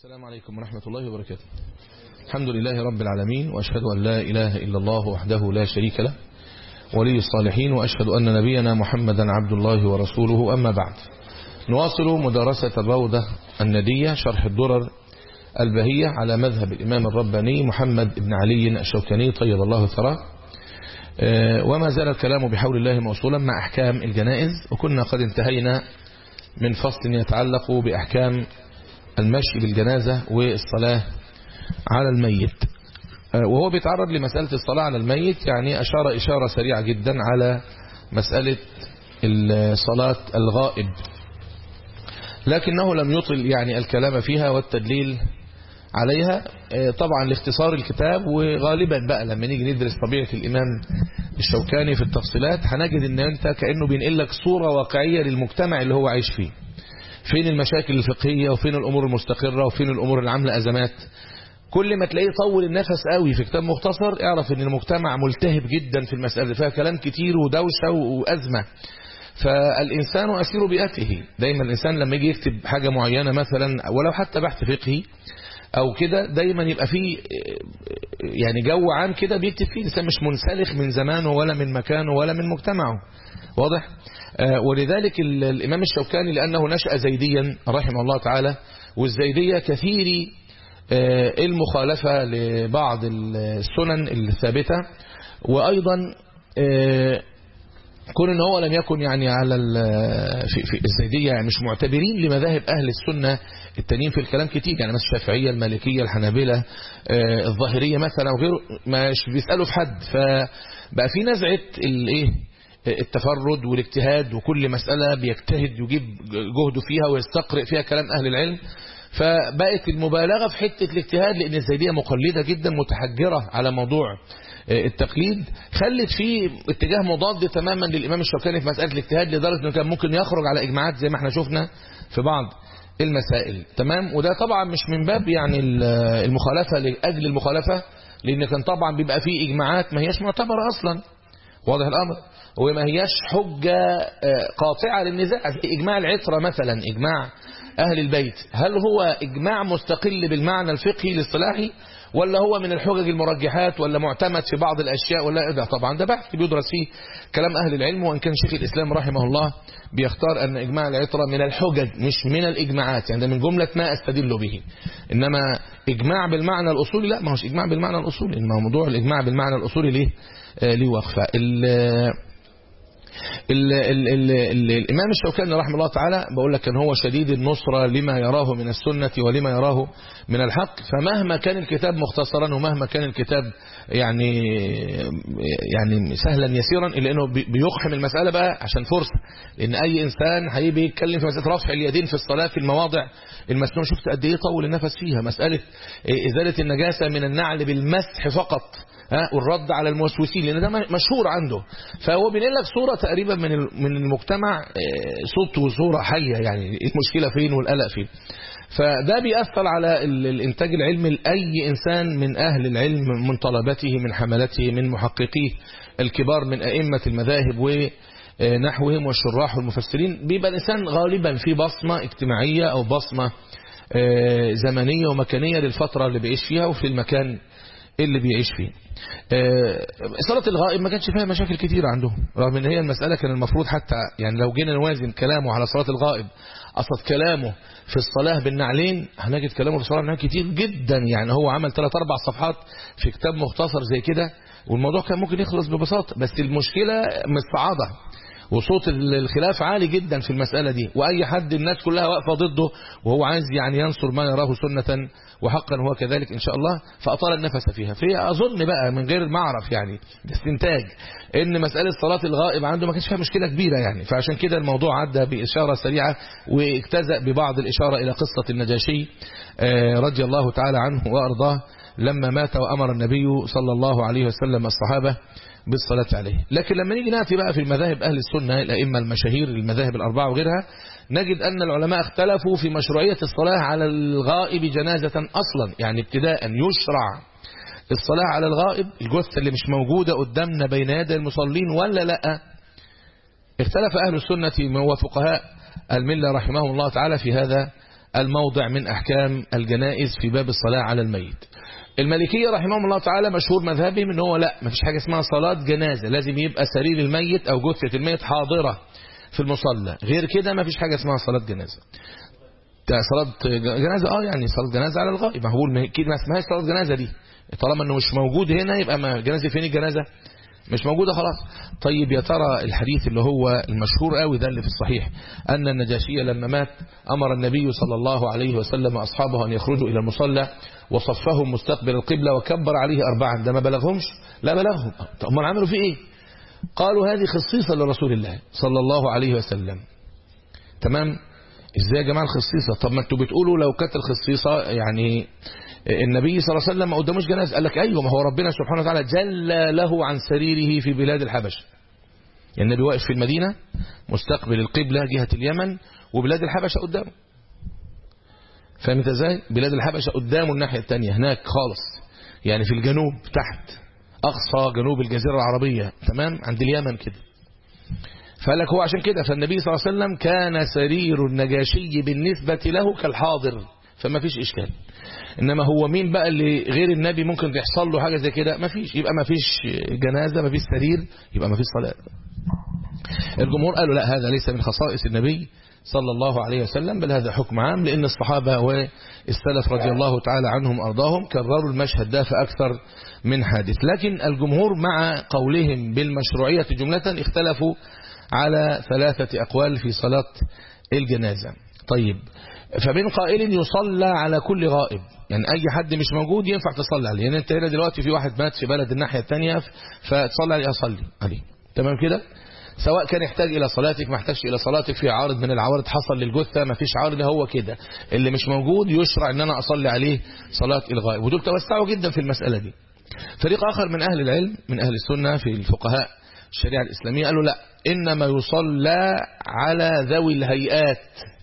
السلام عليكم ورحمة الله وبركاته الحمد لله رب العالمين وأشهد أن لا إله إلا الله وحده لا شريك له ولي الصالحين وأشهد أن نبينا محمدا عبد الله ورسوله أما بعد نواصل مدارسة الروضة الندية شرح الدرر البهية على مذهب الإمام الرباني محمد بن علي الشوكاني طيب الله ثراه وما زال الكلام بحول الله موصولا مع أحكام الجنائز وكنا قد انتهينا من فصل يتعلق بأحكام المشي بالجنازة والصلاة على الميت وهو بيتعرض لمسألة الصلاة على الميت يعني أشار إشارة سريعة جدا على مسألة الصلاة الغائب لكنه لم يطل يعني الكلام فيها والتدليل عليها طبعا لاختصار الكتاب وغالبا بقى لما نيجي ندرس طبيعة الإمام الشوكاني في التفصيلات هنجد ان انت كأنه بينقل لك صورة واقعية للمجتمع اللي هو عايش فيه فين المشاكل الفقهية وفين الأمور المستقرة وفين الأمور اللي عاملة أزمات كل ما تلاقيه طول النفس قوي في كتاب مختصر اعرف ان المجتمع ملتهب جدا في المسألة فيها كلام كتير ودوشة وأزمة فالإنسان أسير بيئته دايما الإنسان لما يجي يكتب حاجة معينة مثلا ولو حتى بحث فقهي أو كده دايما يبقى فيه يعني جو عام كده بيكتب فيه الإنسان مش منسلخ من زمانه ولا من مكانه ولا من مجتمعه واضح ولذلك الإمام الشوكاني لأنه نشأ زيديا رحمه الله تعالى والزيدية كثير المخالفة لبعض السنن الثابتة وأيضا كون ان هو لم يكن يعني على في, في الزيدية يعني مش معتبرين لمذاهب أهل السنة التانيين في الكلام كتير يعني مثلا الشافعية المالكية الحنابلة الظاهرية مثلا وغيره مش بيسألوا في حد فبقى في نزعة الايه التفرد والاجتهاد وكل مسألة بيجتهد يجيب جهده فيها ويستقرئ فيها كلام أهل العلم فبقت المبالغة في حتة الاجتهاد لأن الزيدية مقلدة جدا متحجرة على موضوع التقليد خلت فيه اتجاه مضاد تماما للإمام الشوكاني في مسألة الاجتهاد لدرجة أنه كان ممكن يخرج على إجماعات زي ما احنا شفنا في بعض المسائل تمام وده طبعا مش من باب يعني المخالفة لأجل المخالفة لأن كان طبعا بيبقى فيه إجماعات ما هياش معتبرة أصلا واضح الأمر وما هياش حجة قاطعة للنزاع إجماع العطرة مثلا إجماع أهل البيت هل هو إجماع مستقل بالمعنى الفقهي الاصطلاحي ولا هو من الحجج المرجحات ولا معتمد في بعض الأشياء ولا ده طبعا ده بحث بيدرس فيه كلام أهل العلم وإن كان شيخ الإسلام رحمه الله بيختار أن إجماع العطرة من الحجج مش من الإجماعات يعني ده من جملة ما أستدل به إنما إجماع بالمعنى الأصولي لا ما هوش إجماع بالمعنى الأصولي إنما موضوع الإجماع بالمعنى الأصولي ليه ليه وقفة ال ال ال ال الإمام الشوكاني رحمه الله تعالى بقول لك كان هو شديد النصرة لما يراه من السنة ولما يراه من الحق فمهما كان الكتاب مختصرا ومهما كان الكتاب يعني يعني سهلا يسيرا إلا أنه بيقحم المسألة بقى عشان فرصة لأن أي إنسان هيبي يتكلم في مسألة رفع اليدين في الصلاة في المواضع المسنون شفت قد إيه طول النفس فيها مسألة إزالة النجاسة من النعل بالمسح فقط والرد على الموسوسين لأن ده مشهور عنده فهو بينقل لك صورة تقريبا من من المجتمع صوت وصورة حية يعني المشكلة فين والقلق فين فده بيأثر على الانتاج العلمي لأي إنسان من أهل العلم من طلبته من حملته من محققيه الكبار من أئمة المذاهب ونحوهم والشراح والمفسرين بيبقى الإنسان غالبا في بصمة اجتماعية أو بصمة زمنية ومكانية للفترة اللي بيعيش فيها وفي المكان اللي بيعيش فيه صلاة الغائب ما كانش فيها مشاكل كتير عندهم رغم ان هي المسألة كان المفروض حتى يعني لو جينا نوازن كلامه على صلاة الغائب أصد كلامه في الصلاة بالنعلين هنجد كلامه في الصلاة بالنعلين كتير جدا يعني هو عمل 3 4 صفحات في كتاب مختصر زي كده والموضوع كان ممكن يخلص ببساطة بس المشكلة مصعدة وصوت الخلاف عالي جدا في المسألة دي وأي حد الناس كلها واقفة ضده وهو عايز يعني ينصر ما يراه سنة وحقا هو كذلك إن شاء الله فأطال النفس فيها في أظن بقى من غير ما أعرف يعني استنتاج إن مسألة صلاة الغائب عنده ما كانش فيها مشكلة كبيرة يعني فعشان كده الموضوع عدى بإشارة سريعة واجتزأ ببعض الإشارة إلى قصة النجاشي رضي الله تعالى عنه وأرضاه لما مات وأمر النبي صلى الله عليه وسلم الصحابة بالصلاة عليه لكن لما نيجي نأتي بقى في المذاهب أهل السنة الأئمة المشاهير المذاهب الأربعة وغيرها نجد أن العلماء اختلفوا في مشروعية الصلاة على الغائب جنازة أصلا يعني ابتداء يشرع الصلاة على الغائب الجثة اللي مش موجودة قدامنا بين يدي المصلين ولا لا اختلف أهل السنة وفقهاء الملة رحمهم الله تعالى في هذا الموضع من أحكام الجنائز في باب الصلاة على الميت المالكية رحمهم الله تعالى مشهور مذهبهم ان هو لا ما فيش حاجة اسمها صلاة جنازة لازم يبقى سرير الميت او جثة الميت حاضرة في المصلى غير كده ما فيش حاجة اسمها صلاة جنازة صلاة جنازة اه يعني صلاة جنازة على الغائب ما هو اكيد ما اسمهاش صلاة جنازة دي طالما انه مش موجود هنا يبقى ما جنازة فين الجنازة مش موجودة خلاص طيب يا ترى الحديث اللي هو المشهور قوي ده اللي في الصحيح أن النجاشي لما مات أمر النبي صلى الله عليه وسلم أصحابه أن يخرجوا إلى المصلى وصفهم مستقبل القبلة وكبر عليه أربعا ده ما بلغهمش لا بلغهم طب ما عملوا فيه إيه قالوا هذه خصيصة لرسول الله صلى الله عليه وسلم تمام ازاي يا جماعة الخصيصة طب ما انتوا بتقولوا لو كانت الخصيصة يعني النبي صلى الله عليه وسلم ما قداموش جناز قال لك ايوه ما هو ربنا سبحانه وتعالى جل له عن سريره في بلاد الحبش يعني النبي واقف في المدينة مستقبل القبلة جهة اليمن وبلاد الحبشة قدامه فهمت ازاي بلاد الحبشة قدامه الناحية الثانية هناك خالص يعني في الجنوب تحت اقصى جنوب الجزيرة العربية تمام عند اليمن كده فقال لك هو عشان كده فالنبي صلى الله عليه وسلم كان سرير النجاشي بالنسبة له كالحاضر فما فيش إشكال إنما هو مين بقى اللي غير النبي ممكن يحصل له حاجة زي كده ما فيش يبقى ما فيش جنازة ما فيش سرير يبقى ما فيش صلاة الجمهور قالوا لا هذا ليس من خصائص النبي صلى الله عليه وسلم بل هذا حكم عام لأن الصحابة والسلف رضي الله تعالى عنهم أرضاهم كرروا المشهد ده في أكثر من حادث لكن الجمهور مع قولهم بالمشروعية جملة اختلفوا على ثلاثة أقوال في صلاة الجنازة طيب فمن قائل يصلى على كل غائب يعني أي حد مش موجود ينفع تصلي عليه يعني أنت هنا دلوقتي في واحد مات في بلد الناحية الثانية فتصلي عليه أصلي عليه تمام كده سواء كان يحتاج إلى صلاتك ما احتاجش إلى صلاتك في عارض من العوارض حصل للجثة ما فيش عارض هو كده اللي مش موجود يشرع أن أنا أصلي عليه صلاة الغائب ودول توسعوا جدا في المسألة دي فريق آخر من أهل العلم من أهل السنة في الفقهاء الشريعة الإسلامية قالوا لا إنما يصلى على ذوي الهيئات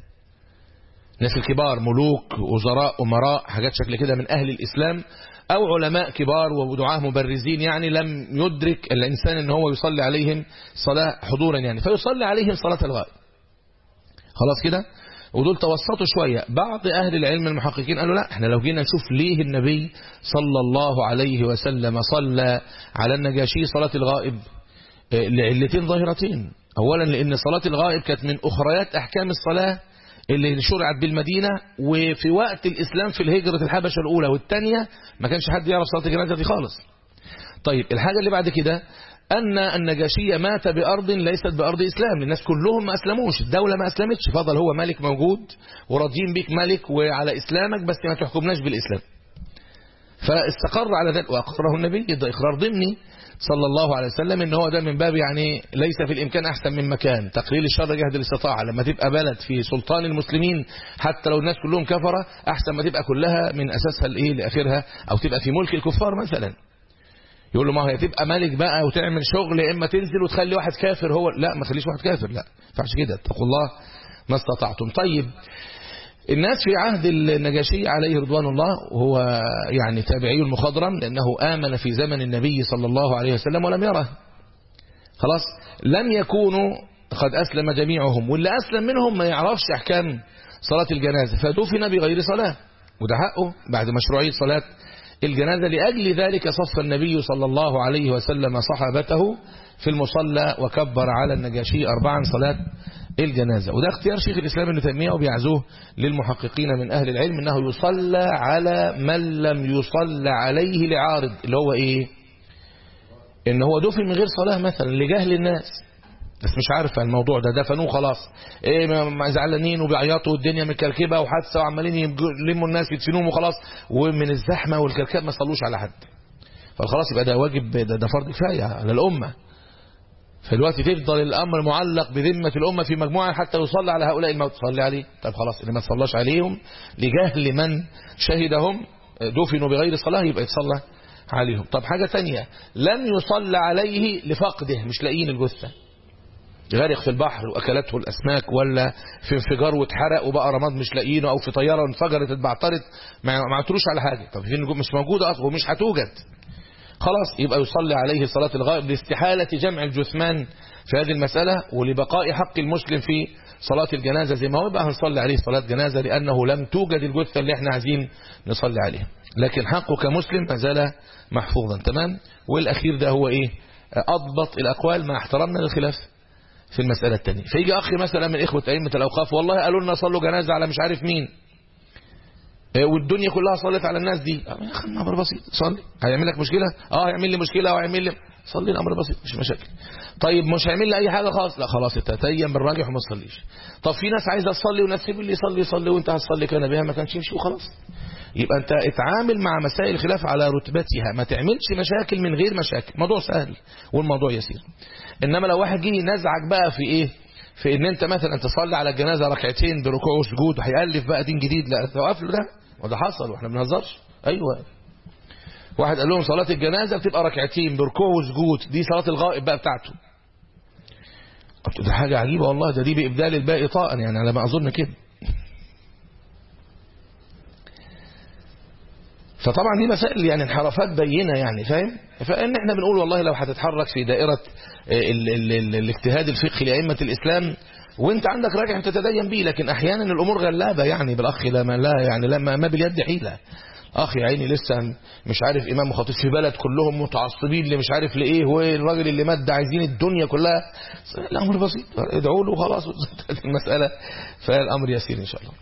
ناس الكبار ملوك وزراء أمراء حاجات شكل كده من أهل الإسلام أو علماء كبار ودعاة مبرزين يعني لم يدرك الإنسان أن هو يصلي عليهم صلاة حضورا يعني فيصلي عليهم صلاة الغائب خلاص كده ودول توسطوا شوية بعض أهل العلم المحققين قالوا لا احنا لو جينا نشوف ليه النبي صلى الله عليه وسلم صلى على النجاشي صلاة الغائب لعلتين ظاهرتين أولا لأن صلاة الغائب كانت من أخريات أحكام الصلاة اللي شرعت بالمدينة وفي وقت الإسلام في الهجرة الحبشة الأولى والثانية ما كانش حد يعرف صلاة الجنازة دي خالص طيب الحاجة اللي بعد كده أن النجاشية مات بأرض ليست بأرض إسلام الناس كلهم ما أسلموش الدولة ما أسلمتش فضل هو ملك موجود وراضيين بيك ملك وعلى إسلامك بس ما تحكمناش بالإسلام فاستقر على ذلك وأقره النبي ده إقرار ضمني صلى الله عليه وسلم ان هو ده من باب يعني ليس في الامكان احسن من مكان تقليل الشر جهد الاستطاعه لما تبقى بلد في سلطان المسلمين حتى لو الناس كلهم كفره احسن ما تبقى كلها من اساسها لايه لاخرها او تبقى في ملك الكفار مثلا يقول له ما هي تبقى ملك بقى وتعمل شغل اما تنزل وتخلي واحد كافر هو لا ما تخليش واحد كافر لا ما ينفعش كده اتقوا الله ما استطعتم طيب الناس في عهد النجاشي عليه رضوان الله وهو يعني تابعي المخضرم لأنه آمن في زمن النبي صلى الله عليه وسلم ولم يره خلاص لم يكونوا قد أسلم جميعهم واللي أسلم منهم ما يعرفش أحكام صلاة الجنازة فدفن بغير صلاة وده حقه بعد مشروعية صلاة الجنازة لأجل ذلك صف النبي صلى الله عليه وسلم صحابته في المصلى وكبر على النجاشي أربعا صلاة الجنازة وده اختيار شيخ الإسلام ابن تيمية وبيعزوه للمحققين من أهل العلم أنه يصلى على من لم يصلى عليه لعارض اللي هو إيه إن هو دفن من غير صلاة مثلا لجهل الناس بس مش عارف الموضوع ده دفنوه خلاص ايه زعلانين وبيعيطوا والدنيا مكركبه وحادثه وعمالين يلموا الناس يدفنوهم وخلاص ومن الزحمه والكركبه ما صلوش على حد فخلاص يبقى ده واجب ده, ده فرض كفايه على الامه فالوقت تفضل الأمر معلق بذمة الأمة في مجموعة حتى يصلى على هؤلاء الموت صلي عليه طيب خلاص اللي ما صلاش عليهم لجهل من شهدهم دفنوا بغير صلاة يبقى يتصلى عليهم طب حاجة تانية لم يصلى عليه لفقده مش لاقيين الجثة غرق في البحر وأكلته الأسماك ولا في انفجار واتحرق وبقى رماد مش لاقيينه أو في طيارة انفجرت اتبعترت ما عتروش على حاجة طب مش موجودة أصلا ومش هتوجد خلاص يبقى يصلي عليه صلاة الغائب لاستحالة جمع الجثمان في هذه المسألة ولبقاء حق المسلم في صلاة الجنازة زي ما هو يبقى هنصلي عليه صلاة جنازة لأنه لم توجد الجثة اللي احنا عايزين نصلي عليها لكن حقه كمسلم ما زال محفوظا تمام والأخير ده هو إيه أضبط الأقوال مع احترامنا للخلاف في المسألة الثانية فيجي أخي مثلا من إخوة أئمة الأوقاف والله قالوا لنا صلوا جنازة على مش عارف مين والدنيا كلها صلت على الناس دي يا اخي الامر بسيط صلي هيعمل لك مشكله اه هيعمل لي مشكله او هيعمل لي صلي الامر بسيط مش مشاكل طيب مش هيعمل لي اي حاجه خالص لا خلاص تتيم بالراجح وما تصليش طب في ناس عايزه تصلي وناس اللي يصلي يصلي وانت هتصلي كان بها ما كانش يمشي وخلاص يبقى انت اتعامل مع مسائل الخلاف على رتبتها ما تعملش مشاكل من غير مشاكل موضوع سهل والموضوع يسير انما لو واحد جه ينزعك بقى في ايه في ان انت مثلا تصلي على الجنازه ركعتين بركوع وسجود هيالف بقى دين جديد لا توقف له ده وده حصل واحنا ما بنهزرش ايوه واحد قال لهم صلاه الجنازه بتبقى ركعتين بركوع وسجود دي صلاه الغائب بقى بتاعته قلت ده حاجه عجيبه والله ده دي بابدال الباقي طاء يعني على ما اظن كده فطبعا دي مسائل يعني انحرافات بينه يعني فاهم فان احنا بنقول والله لو هتتحرك في دائره ال ال ال الاجتهاد الفقهي لائمه الاسلام وانت عندك راجع تتدين به لكن احيانا الامور غلابه يعني بالاخ لما لا يعني لما ما باليد حيله اخي يا عيني لسه مش عارف امام وخطيب في بلد كلهم متعصبين اللي مش عارف لايه والراجل اللي مات ده عايزين الدنيا كلها الامر بسيط ادعوا له وخلاص المساله فالامر يسير ان شاء الله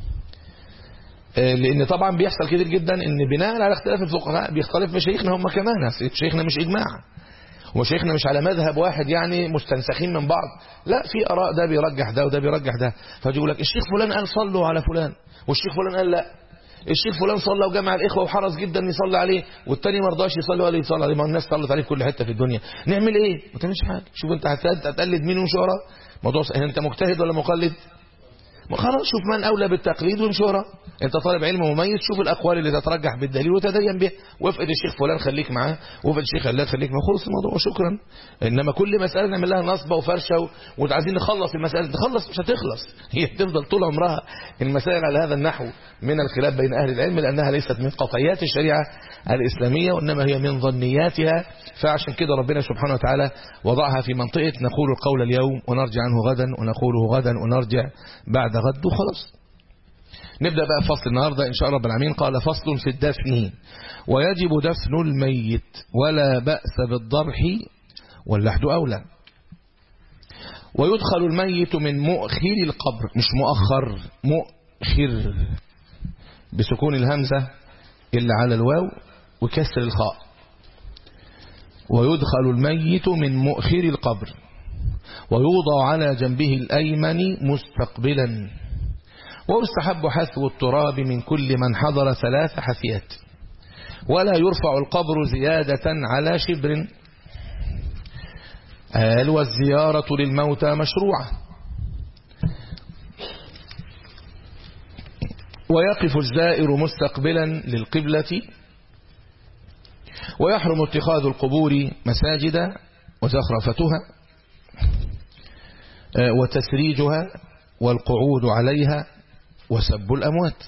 لان طبعا بيحصل كتير جدا ان بناء على اختلاف الفقهاء بيختلف مشايخنا هم كمان مشايخنا مش اجماع وشيخنا مش على مذهب واحد يعني مستنسخين من بعض لا في اراء ده بيرجح ده وده بيرجح ده فيجي يقول لك الشيخ فلان قال صلوا على فلان والشيخ فلان قال لا الشيخ فلان صلى وجمع الاخوه وحرص جدا يصلي عليه والتاني ما رضاش يصلي ولا يصلي عليه ما الناس صلت عليه في كل حته في الدنيا نعمل ايه ما تعملش حاجه شوف انت هتقلد مين ومش وراه موضوع انت مجتهد ولا مقلد خلاص شوف من أولى بالتقليد وامشي وراه أنت طالب علم مميز شوف الأقوال اللي تترجح بالدليل وتدين به وافقد الشيخ فلان خليك معاه وافقد الشيخ علان خليك معاه خلص الموضوع وشكرا إنما كل مسألة نعمل لها نصبة وفرشة وعايزين نخلص المسألة تخلص مش هتخلص هي تفضل طول عمرها المسائل على هذا النحو من الخلاف بين أهل العلم لأنها ليست من قطعيات الشريعة الإسلامية وإنما هي من ظنياتها فعشان كده ربنا سبحانه وتعالى وضعها في منطقة نقول القول اليوم ونرجع عنه غدا ونقوله غدا ونرجع بعد غد وخلاص نبدأ بقى فصل النهاردة إن شاء الله رب العالمين قال فصل في الدفن ويجب دفن الميت ولا بأس بالضرح واللحد أولى ويدخل الميت من مؤخر القبر مش مؤخر مؤخر بسكون الهمزة إلا على الواو وكسر الخاء ويدخل الميت من مؤخر القبر ويوضع على جنبه الأيمن مستقبلا ويستحب حثو التراب من كل من حضر ثلاث حثيات ولا يرفع القبر زيادة على شبر قال والزيارة للموتى مشروعة ويقف الزائر مستقبلا للقبلة ويحرم اتخاذ القبور مساجدا وزخرفتها وتسريجها والقعود عليها وسب الأموات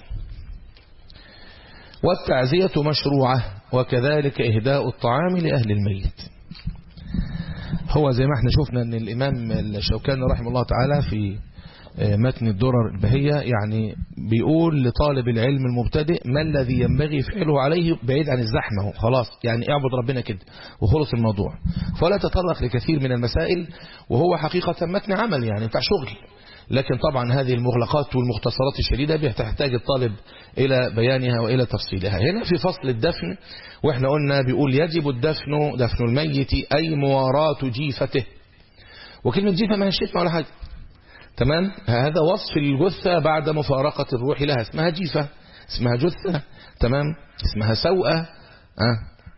والتعزية مشروعة وكذلك إهداء الطعام لأهل الميت هو زي ما احنا شفنا ان الإمام الشوكاني رحمه الله تعالى في متن الدرر البهية يعني بيقول لطالب العلم المبتدئ ما الذي ينبغي فعله عليه بعيد عن الزحمة خلاص يعني اعبد ربنا كده وخلص الموضوع فلا تطرق لكثير من المسائل وهو حقيقة متن عمل يعني بتاع شغل لكن طبعا هذه المغلقات والمختصرات الشديدة بتحتاج الطالب إلى بيانها وإلى تفصيلها هنا في فصل الدفن وإحنا قلنا بيقول يجب الدفن دفن الميت أي مواراة جيفته وكلمة جيفة ما هي ولا حاجة تمام هذا وصف الجثة بعد مفارقة الروح لها اسمها جيفة اسمها جثة تمام اسمها سوءة أه.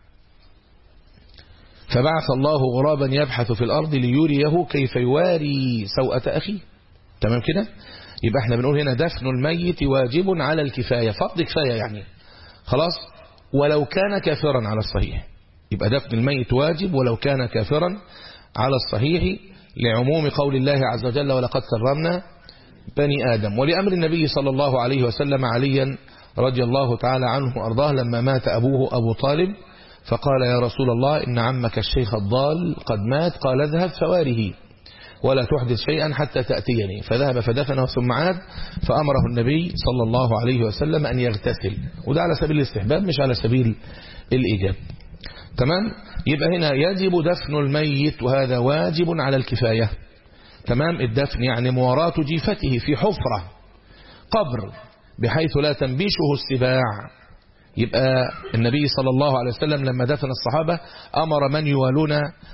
فبعث الله غرابا يبحث في الأرض ليريه كيف يواري سوءة أخيه تمام كده يبقى احنا بنقول هنا دفن الميت واجب على الكفاية فرض كفاية يعني خلاص ولو كان كافرا على الصحيح يبقى دفن الميت واجب ولو كان كافرا على الصحيح لعموم قول الله عز وجل ولقد كرمنا بني آدم ولأمر النبي صلى الله عليه وسلم عليا رضي الله تعالى عنه وأرضاه لما مات أبوه أبو طالب فقال يا رسول الله إن عمك الشيخ الضال قد مات قال اذهب فواره ولا تحدث شيئا حتى تأتيني فذهب فدفنه ثم عاد فأمره النبي صلى الله عليه وسلم أن يغتسل وده على سبيل الاستحباب مش على سبيل الإيجاب تمام يبقى هنا يجب دفن الميت وهذا واجب على الكفاية تمام الدفن يعني مواراة جيفته في حفرة قبر بحيث لا تنبشه السباع يبقى النبي صلى الله عليه وسلم لما دفن الصحابة أمر من يوالون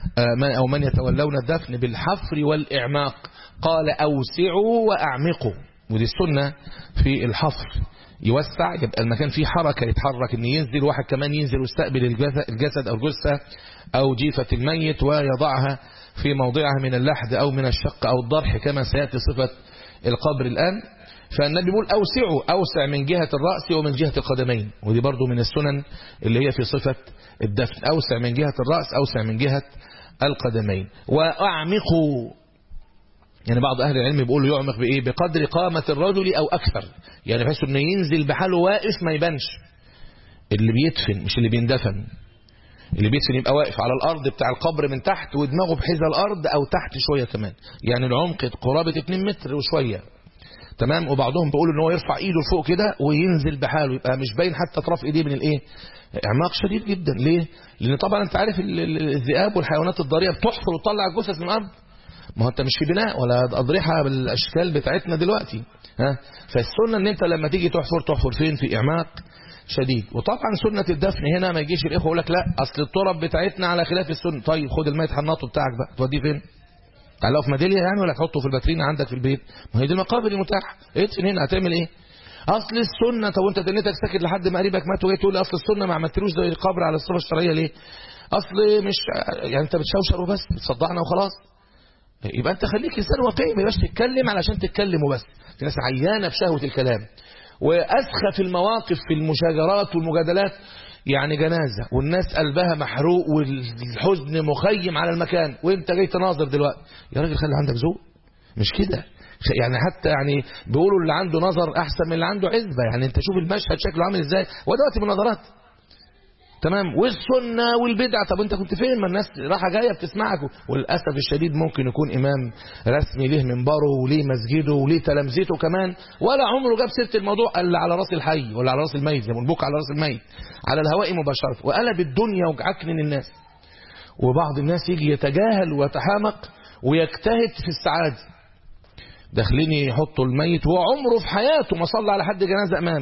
أو من يتولون الدفن بالحفر والإعماق قال أوسعوا وأعمقوا ودي السنة في الحفر يوسع يبقى المكان فيه حركة يتحرك ان ينزل واحد كمان ينزل ويستقبل الجسد أو الجثة أو جيفة الميت ويضعها في موضعها من اللحد أو من الشق أو الضرح كما سيأتي صفة القبر الآن فالنبي بيقول أوسعوا أوسع من جهة الرأس ومن جهة القدمين ودي برضو من السنن اللي هي في صفة الدفن أوسع من جهة الرأس أوسع من جهة القدمين وأعمقوا يعني بعض أهل العلم بيقولوا يعمق بإيه بقدر قامة الرجل أو أكثر يعني بحيث أنه ينزل بحاله واقف ما يبانش اللي بيدفن مش اللي بيندفن اللي بيدفن يبقى واقف على الأرض بتاع القبر من تحت ودماغه بحذا الأرض أو تحت شوية كمان يعني العمق قرابة 2 متر وشوية تمام وبعضهم بيقولوا ان هو يرفع ايده لفوق كده وينزل بحاله يبقى مش باين حتى اطراف ايديه من الايه اعماق شديد جدا ليه لان طبعا انت عارف الذئاب والحيوانات الضاريه بتحفر وتطلع الجثث من الارض ما هو انت مش في بناء ولا اضرحه بالاشكال بتاعتنا دلوقتي ها فالسنه ان انت لما تيجي تحفر تحفر فين في اعماق شديد وطبعا سنة الدفن هنا ما يجيش الاخوه يقول لك لا اصل التراب بتاعتنا على خلاف السنه طيب خد الميت حناطه بتاعك بقى توديه فين تعلقه في ميداليه يعني ولا تحطه في الباترينا عندك في البيت ما هي دي المقابر المتاحه ادفن هنا هتعمل ايه اصل السنه طب وانت تنيتك ساكت لحد ما قريبك مات وجاي تقول اصل السنه ما عملتلوش زي القبر على الصفه الشرعيه ليه اصل مش يعني انت بتشوشر وبس بتصدعنا وخلاص يبقى انت خليك انسان واقعي ما يبقاش تتكلم علشان تتكلم وبس في ناس عيانه بشهوه الكلام واسخف المواقف في المشاجرات والمجادلات يعني جنازة والناس قلبها محروق والحزن مخيم على المكان وانت جاي تناظر دلوقتي يا راجل خلي عندك ذوق مش كده يعني حتى يعني بيقولوا اللي عنده نظر احسن من اللي عنده عزبة يعني انت شوف المشهد شكله عامل ازاي ودلوقتي مناظرات تمام والسنة والبدعة طب انت كنت فين ما الناس راحة جاية بتسمعك وللأسف الشديد ممكن يكون إمام رسمي ليه منبره وليه مسجده وليه تلامذته كمان ولا عمره جاب سيرة الموضوع الا على راس الحي ولا على راس الميت زي ما بنبوك على راس الميت على الهواء مباشرة وقلب الدنيا وعكنن الناس وبعض الناس يجي يتجاهل ويتحامق ويجتهد في السعادة داخلين يحطوا الميت هو عمره في حياته ما صلى على حد جنازة أمامه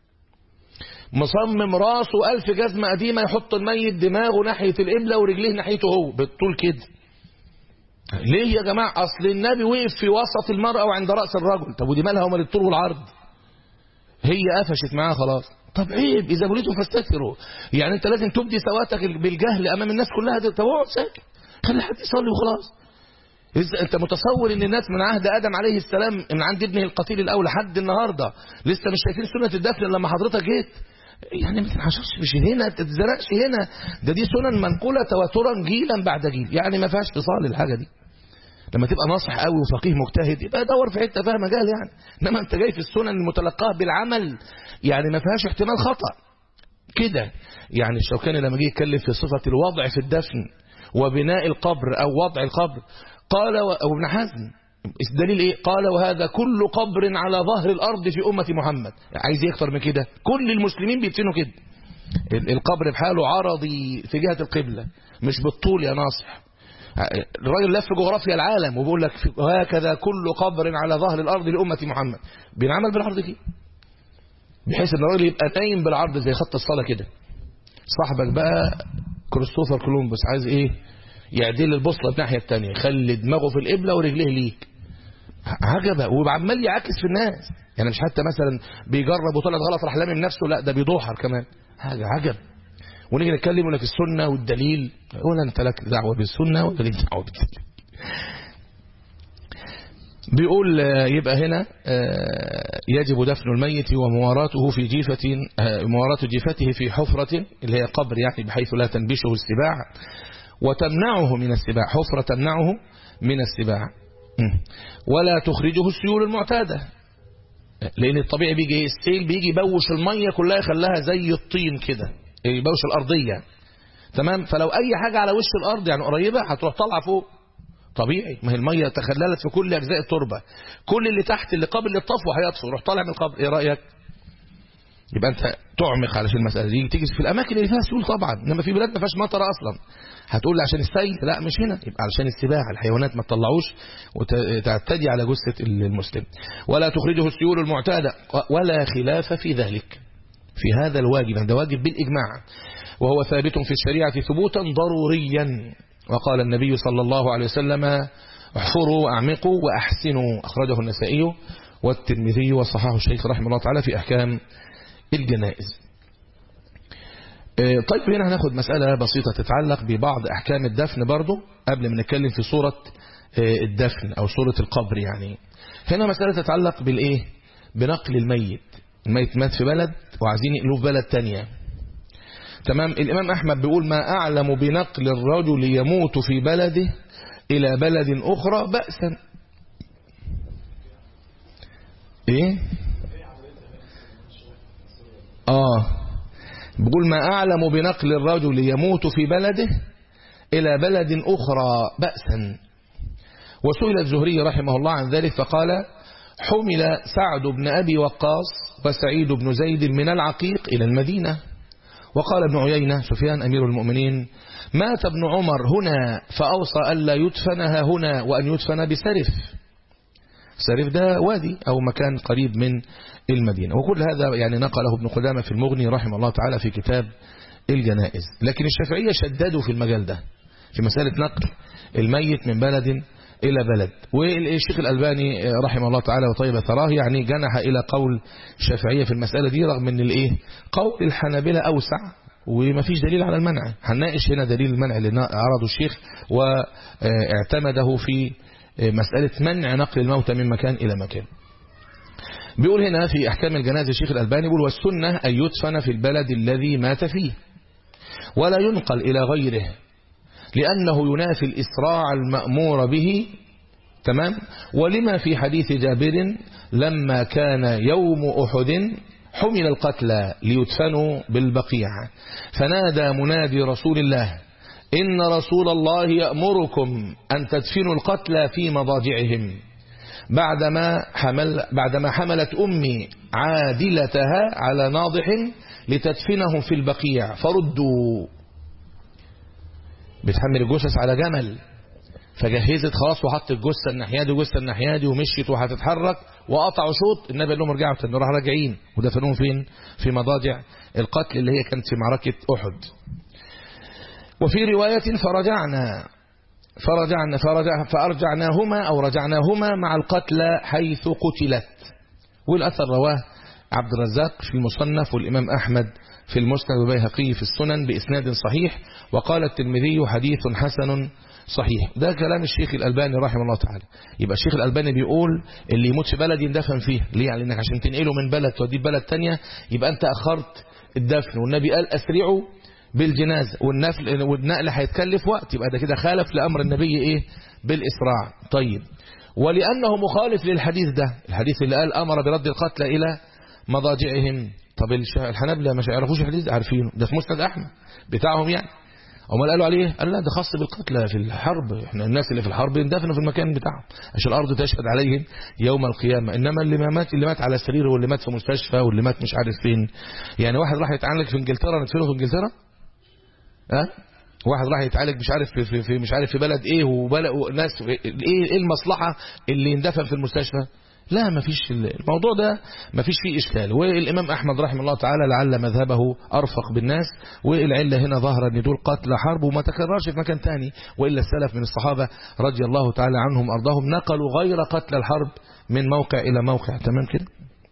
مصمم راسه ألف جزمة قديمة يحط الميت دماغه ناحية القبلة ورجليه ناحيته هو بالطول كده ليه يا جماعة أصل النبي وقف في وسط المرأة وعند رأس الرجل طب ودي مالها ومال الطول والعرض هي قفشت معاه خلاص طب عيب إذا بليتم فاستكثروا يعني أنت لازم تبدي سواتك بالجهل أمام الناس كلها دي طب اقعد ساكت خلي حد يصلي وخلاص إذا أنت متصور إن الناس من عهد آدم عليه السلام من عند ابنه القتيل الأول لحد النهاردة لسه مش شايفين سنة الدفن لما حضرتك جيت يعني ما تنحشرش مش هنا ما تتزرقش هنا ده دي سنن منقولة تواترا جيلا بعد جيل يعني ما فيهاش فصال الحاجة دي لما تبقى ناصح قوي وفقيه مجتهد يبقى دور في حته فيها مجال يعني انما انت جاي في السنن المتلقاه بالعمل يعني ما فيهاش احتمال خطا كده يعني الشوكاني لما جه يتكلم في صفه الوضع في الدفن وبناء القبر او وضع القبر قال وابن حزم الدليل ايه قال وهذا كل قبر على ظهر الارض في امه محمد عايز ايه اكتر من كده كل المسلمين بيدفنوا كده القبر بحاله عرضي في جهه القبله مش بالطول يا ناصح الراجل لف جغرافيا العالم وبيقول لك وهكذا كل قبر على ظهر الارض لامه محمد بينعمل بالعرض كده بحيث ان الراجل يبقى نايم بالعرض زي خط الصلاه كده صاحبك بقى كريستوفر كولومبوس عايز ايه يعدل البوصله الناحيه الثانيه يخلي دماغه في القبله ورجليه ليك عجبه وعمال يعاكس في الناس يعني مش حتى مثلا بيجرب وطلعت غلط راح لامم نفسه لا ده بيدوحر كمان حاجه عجب ونيجي نتكلم لك السنه والدليل ولا انت لك دعوه بالسنه ولا ليك دعوه بالدليل بيقول يبقى هنا يجب دفن الميت ومواراته في جيفة مواراة جيفته في حفرة اللي هي قبر يعني بحيث لا تنبشه السباع وتمنعه من السباع حفرة تمنعه من السباع ولا تخرجه السيول المعتادة لأن الطبيعي بيجي السيل بيجي يبوش المية كلها يخليها زي الطين كده يبوش الأرضية تمام فلو أي حاجة على وش الأرض يعني قريبة هتروح طالعة فوق طبيعي ما هي المية تخللت في كل أجزاء التربة كل اللي تحت اللي قابل للطفو هيطفو روح طالع من القبر ايه رأيك يبقى انت تعمق علشان المسألة دي تيجي في الأماكن اللي فيها سيول طبعا انما في بلاد ما فيهاش مطر أصلا هتقول لي عشان السيل لا مش هنا يبقى علشان السباحة الحيوانات ما تطلعوش وتعتدي على جثة المسلم ولا تخرجه السيول المعتادة ولا خلاف في ذلك في هذا الواجب هذا واجب بالإجماع وهو ثابت في الشريعة ثبوتا ضروريا وقال النبي صلى الله عليه وسلم احفروا واعمقوا واحسنوا اخرجه النسائي والترمذي وصححه الشيخ رحمه الله تعالى في احكام الجنائز طيب هنا هناخد مسألة بسيطة تتعلق ببعض احكام الدفن برضو قبل ما نتكلم في صورة الدفن او صورة القبر يعني هنا مسألة تتعلق بالايه بنقل الميت الميت مات في بلد وعايزين ينقلوه في بلد تانية تمام الإمام أحمد بيقول ما أعلم بنقل الرجل يموت في بلده إلى بلد أخرى بأسا إيه آه بيقول ما أعلم بنقل الرجل يموت في بلده إلى بلد أخرى بأسا وسئل الزهري رحمه الله عن ذلك فقال حمل سعد بن أبي وقاص وسعيد بن زيد من العقيق إلى المدينة وقال ابن عيينة سفيان أمير المؤمنين مات ابن عمر هنا فأوصى ألا يدفنها هنا وأن يدفن بسرف سرف ده وادي أو مكان قريب من المدينة وكل هذا يعني نقله ابن قدامة في المغني رحمه الله تعالى في كتاب الجنائز لكن الشافعية شددوا في المجال ده في مسألة نقل الميت من بلد إلى بلد والشيخ الألباني رحمه الله تعالى وطيب ثراه يعني جنح إلى قول الشافعية في المسألة دي رغم أن الإيه قول الحنابلة أوسع وما فيش دليل على المنع هنناقش هنا دليل المنع اللي عرضه الشيخ واعتمده في مسألة منع نقل الموتى من مكان إلى مكان بيقول هنا في أحكام الجنازة الشيخ الألباني بيقول والسنة أن يدفن في البلد الذي مات فيه ولا ينقل إلى غيره لأنه ينافي الإسراع المأمور به تمام ولما في حديث جابر لما كان يوم أحد حمل القتلى ليدفنوا بالبقيع فنادى منادي رسول الله إن رسول الله يأمركم أن تدفنوا القتلى في مضاجعهم بعدما, حمل بعدما حملت أمي عادلتها على ناضح لتدفنهم في البقيع فردوا بتحمل الجثث على جمل فجهزت خلاص وحط الجثه الناحيه دي وجثه الناحيه دي ومشيت وهتتحرك وقطعوا شوط النبي قال لهم ارجعوا تاني راح راجعين ودفنوهم فين في مضاجع القتل اللي هي كانت في معركه احد وفي روايه فرجعنا فرجعنا فرجع فارجعناهما او رجعناهما مع القتلى حيث قتلت والاثر رواه عبد الرزاق في المصنف والامام احمد في المسند والبيهقي في السنن بإسناد صحيح وقال الترمذي حديث حسن صحيح ده كلام الشيخ الألباني رحمه الله تعالى يبقى الشيخ الألباني بيقول اللي يموت في بلد يندفن فيه ليه يعني انك عشان تنقله من بلد توديه بلد تانية يبقى انت أخرت الدفن والنبي قال أسرعوا بالجنازة والنفل والنقل هيتكلف وقت يبقى ده كده خالف لأمر النبي إيه بالإسراع طيب ولأنه مخالف للحديث ده الحديث اللي قال أمر برد القتلى إلى مضاجعهم طب الحنابلة مش يعرفوش الحديث عارفينه ده في مسند أحمد بتاعهم يعني امال قالوا عليه قال لا ده خاص بالقتلى في الحرب احنا الناس اللي في الحرب يندفنوا في المكان بتاعهم عشان الارض تشهد عليهم يوم القيامه انما اللي ما مات اللي مات على سرير واللي مات في مستشفى واللي مات مش عارف فين يعني واحد راح يتعالج في انجلترا ندفنه في انجلترا ها أه؟ واحد راح يتعالج مش عارف في, في, في مش عارف في بلد ايه وبلد ناس ايه ايه المصلحه اللي يندفن في المستشفى لا ما فيش الموضوع ده ما فيش فيه إشكال والإمام أحمد رحمه الله تعالى لعل مذهبه أرفق بالناس والعلة هنا ظهر أن دول قتل حرب وما تكررش في مكان تاني وإلا السلف من الصحابة رضي الله تعالى عنهم أرضاهم نقلوا غير قتل الحرب من موقع إلى موقع تمام كده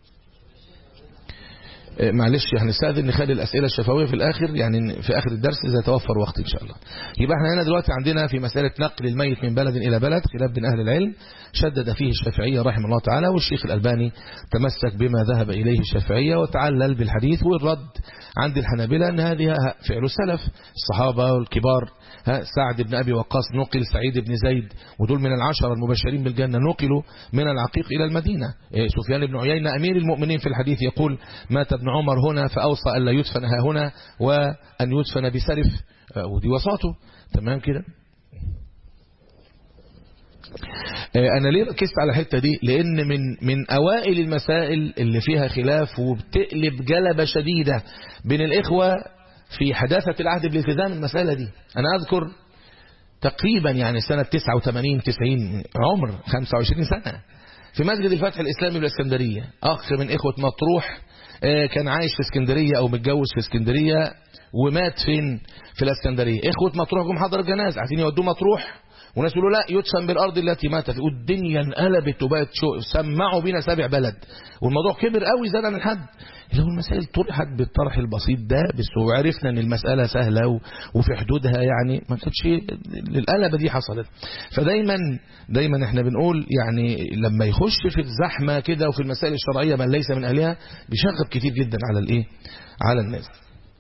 معلش هنستأذن نخلي الأسئلة الشفوية في الآخر يعني في آخر الدرس إذا توفر وقت إن شاء الله يبقى احنا هنا دلوقتي عندنا في مسألة نقل الميت من بلد إلى بلد خلاف بين أهل العلم شدد فيه الشافعية رحمه الله تعالى والشيخ الألباني تمسك بما ذهب إليه الشافعية وتعلل بالحديث والرد عند الحنابلة أن هذه فعل السلف الصحابة والكبار سعد بن أبي وقاص نقل سعيد بن زيد ودول من العشرة المبشرين بالجنة نقلوا من العقيق إلى المدينة سفيان بن عيينة أمير المؤمنين في الحديث يقول مات ابن عمر هنا فأوصى ألا يدفن ها هنا وأن يدفن بسرف ودي وصاته تمام كده انا ليه ركزت على الحته دي لان من من اوائل المسائل اللي فيها خلاف وبتقلب جلبه شديده بين الاخوه في حداثه العهد بالالتزام المساله دي انا اذكر تقريبا يعني سنه 89 90 عمر 25 سنه في مسجد الفتح الاسلامي بالاسكندريه اخ من اخوه مطروح كان عايش في اسكندريه او متجوز في اسكندريه ومات فين في الاسكندريه اخوه مطروح جم حضر الجنازه عايزين يودوه مطروح وناس يقولوا لا يدفن بالارض التي مات فيها والدنيا انقلبت وبقت شو سمعوا بينا سابع بلد والموضوع كبر قوي زاد عن الحد لو المسائل طرحت بالطرح البسيط ده بس وعرفنا ان المساله سهله و... وفي حدودها يعني ما كانتش القلبه دي حصلت فدايما دايما احنا بنقول يعني لما يخش في الزحمه كده وفي المسائل الشرعيه من ليس من اهلها بيشغب كتير جدا على الايه على الناس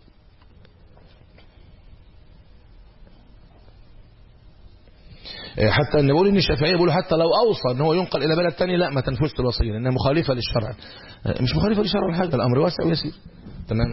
حتى ان بيقول ان الشافعيه بيقولوا حتى لو اوصى ان هو ينقل الى بلد ثاني لا ما تنفذش الوصيه لانها مخالفه للشرع مش مخالفه للشرع ولا حاجه الامر واسع ويسير تمام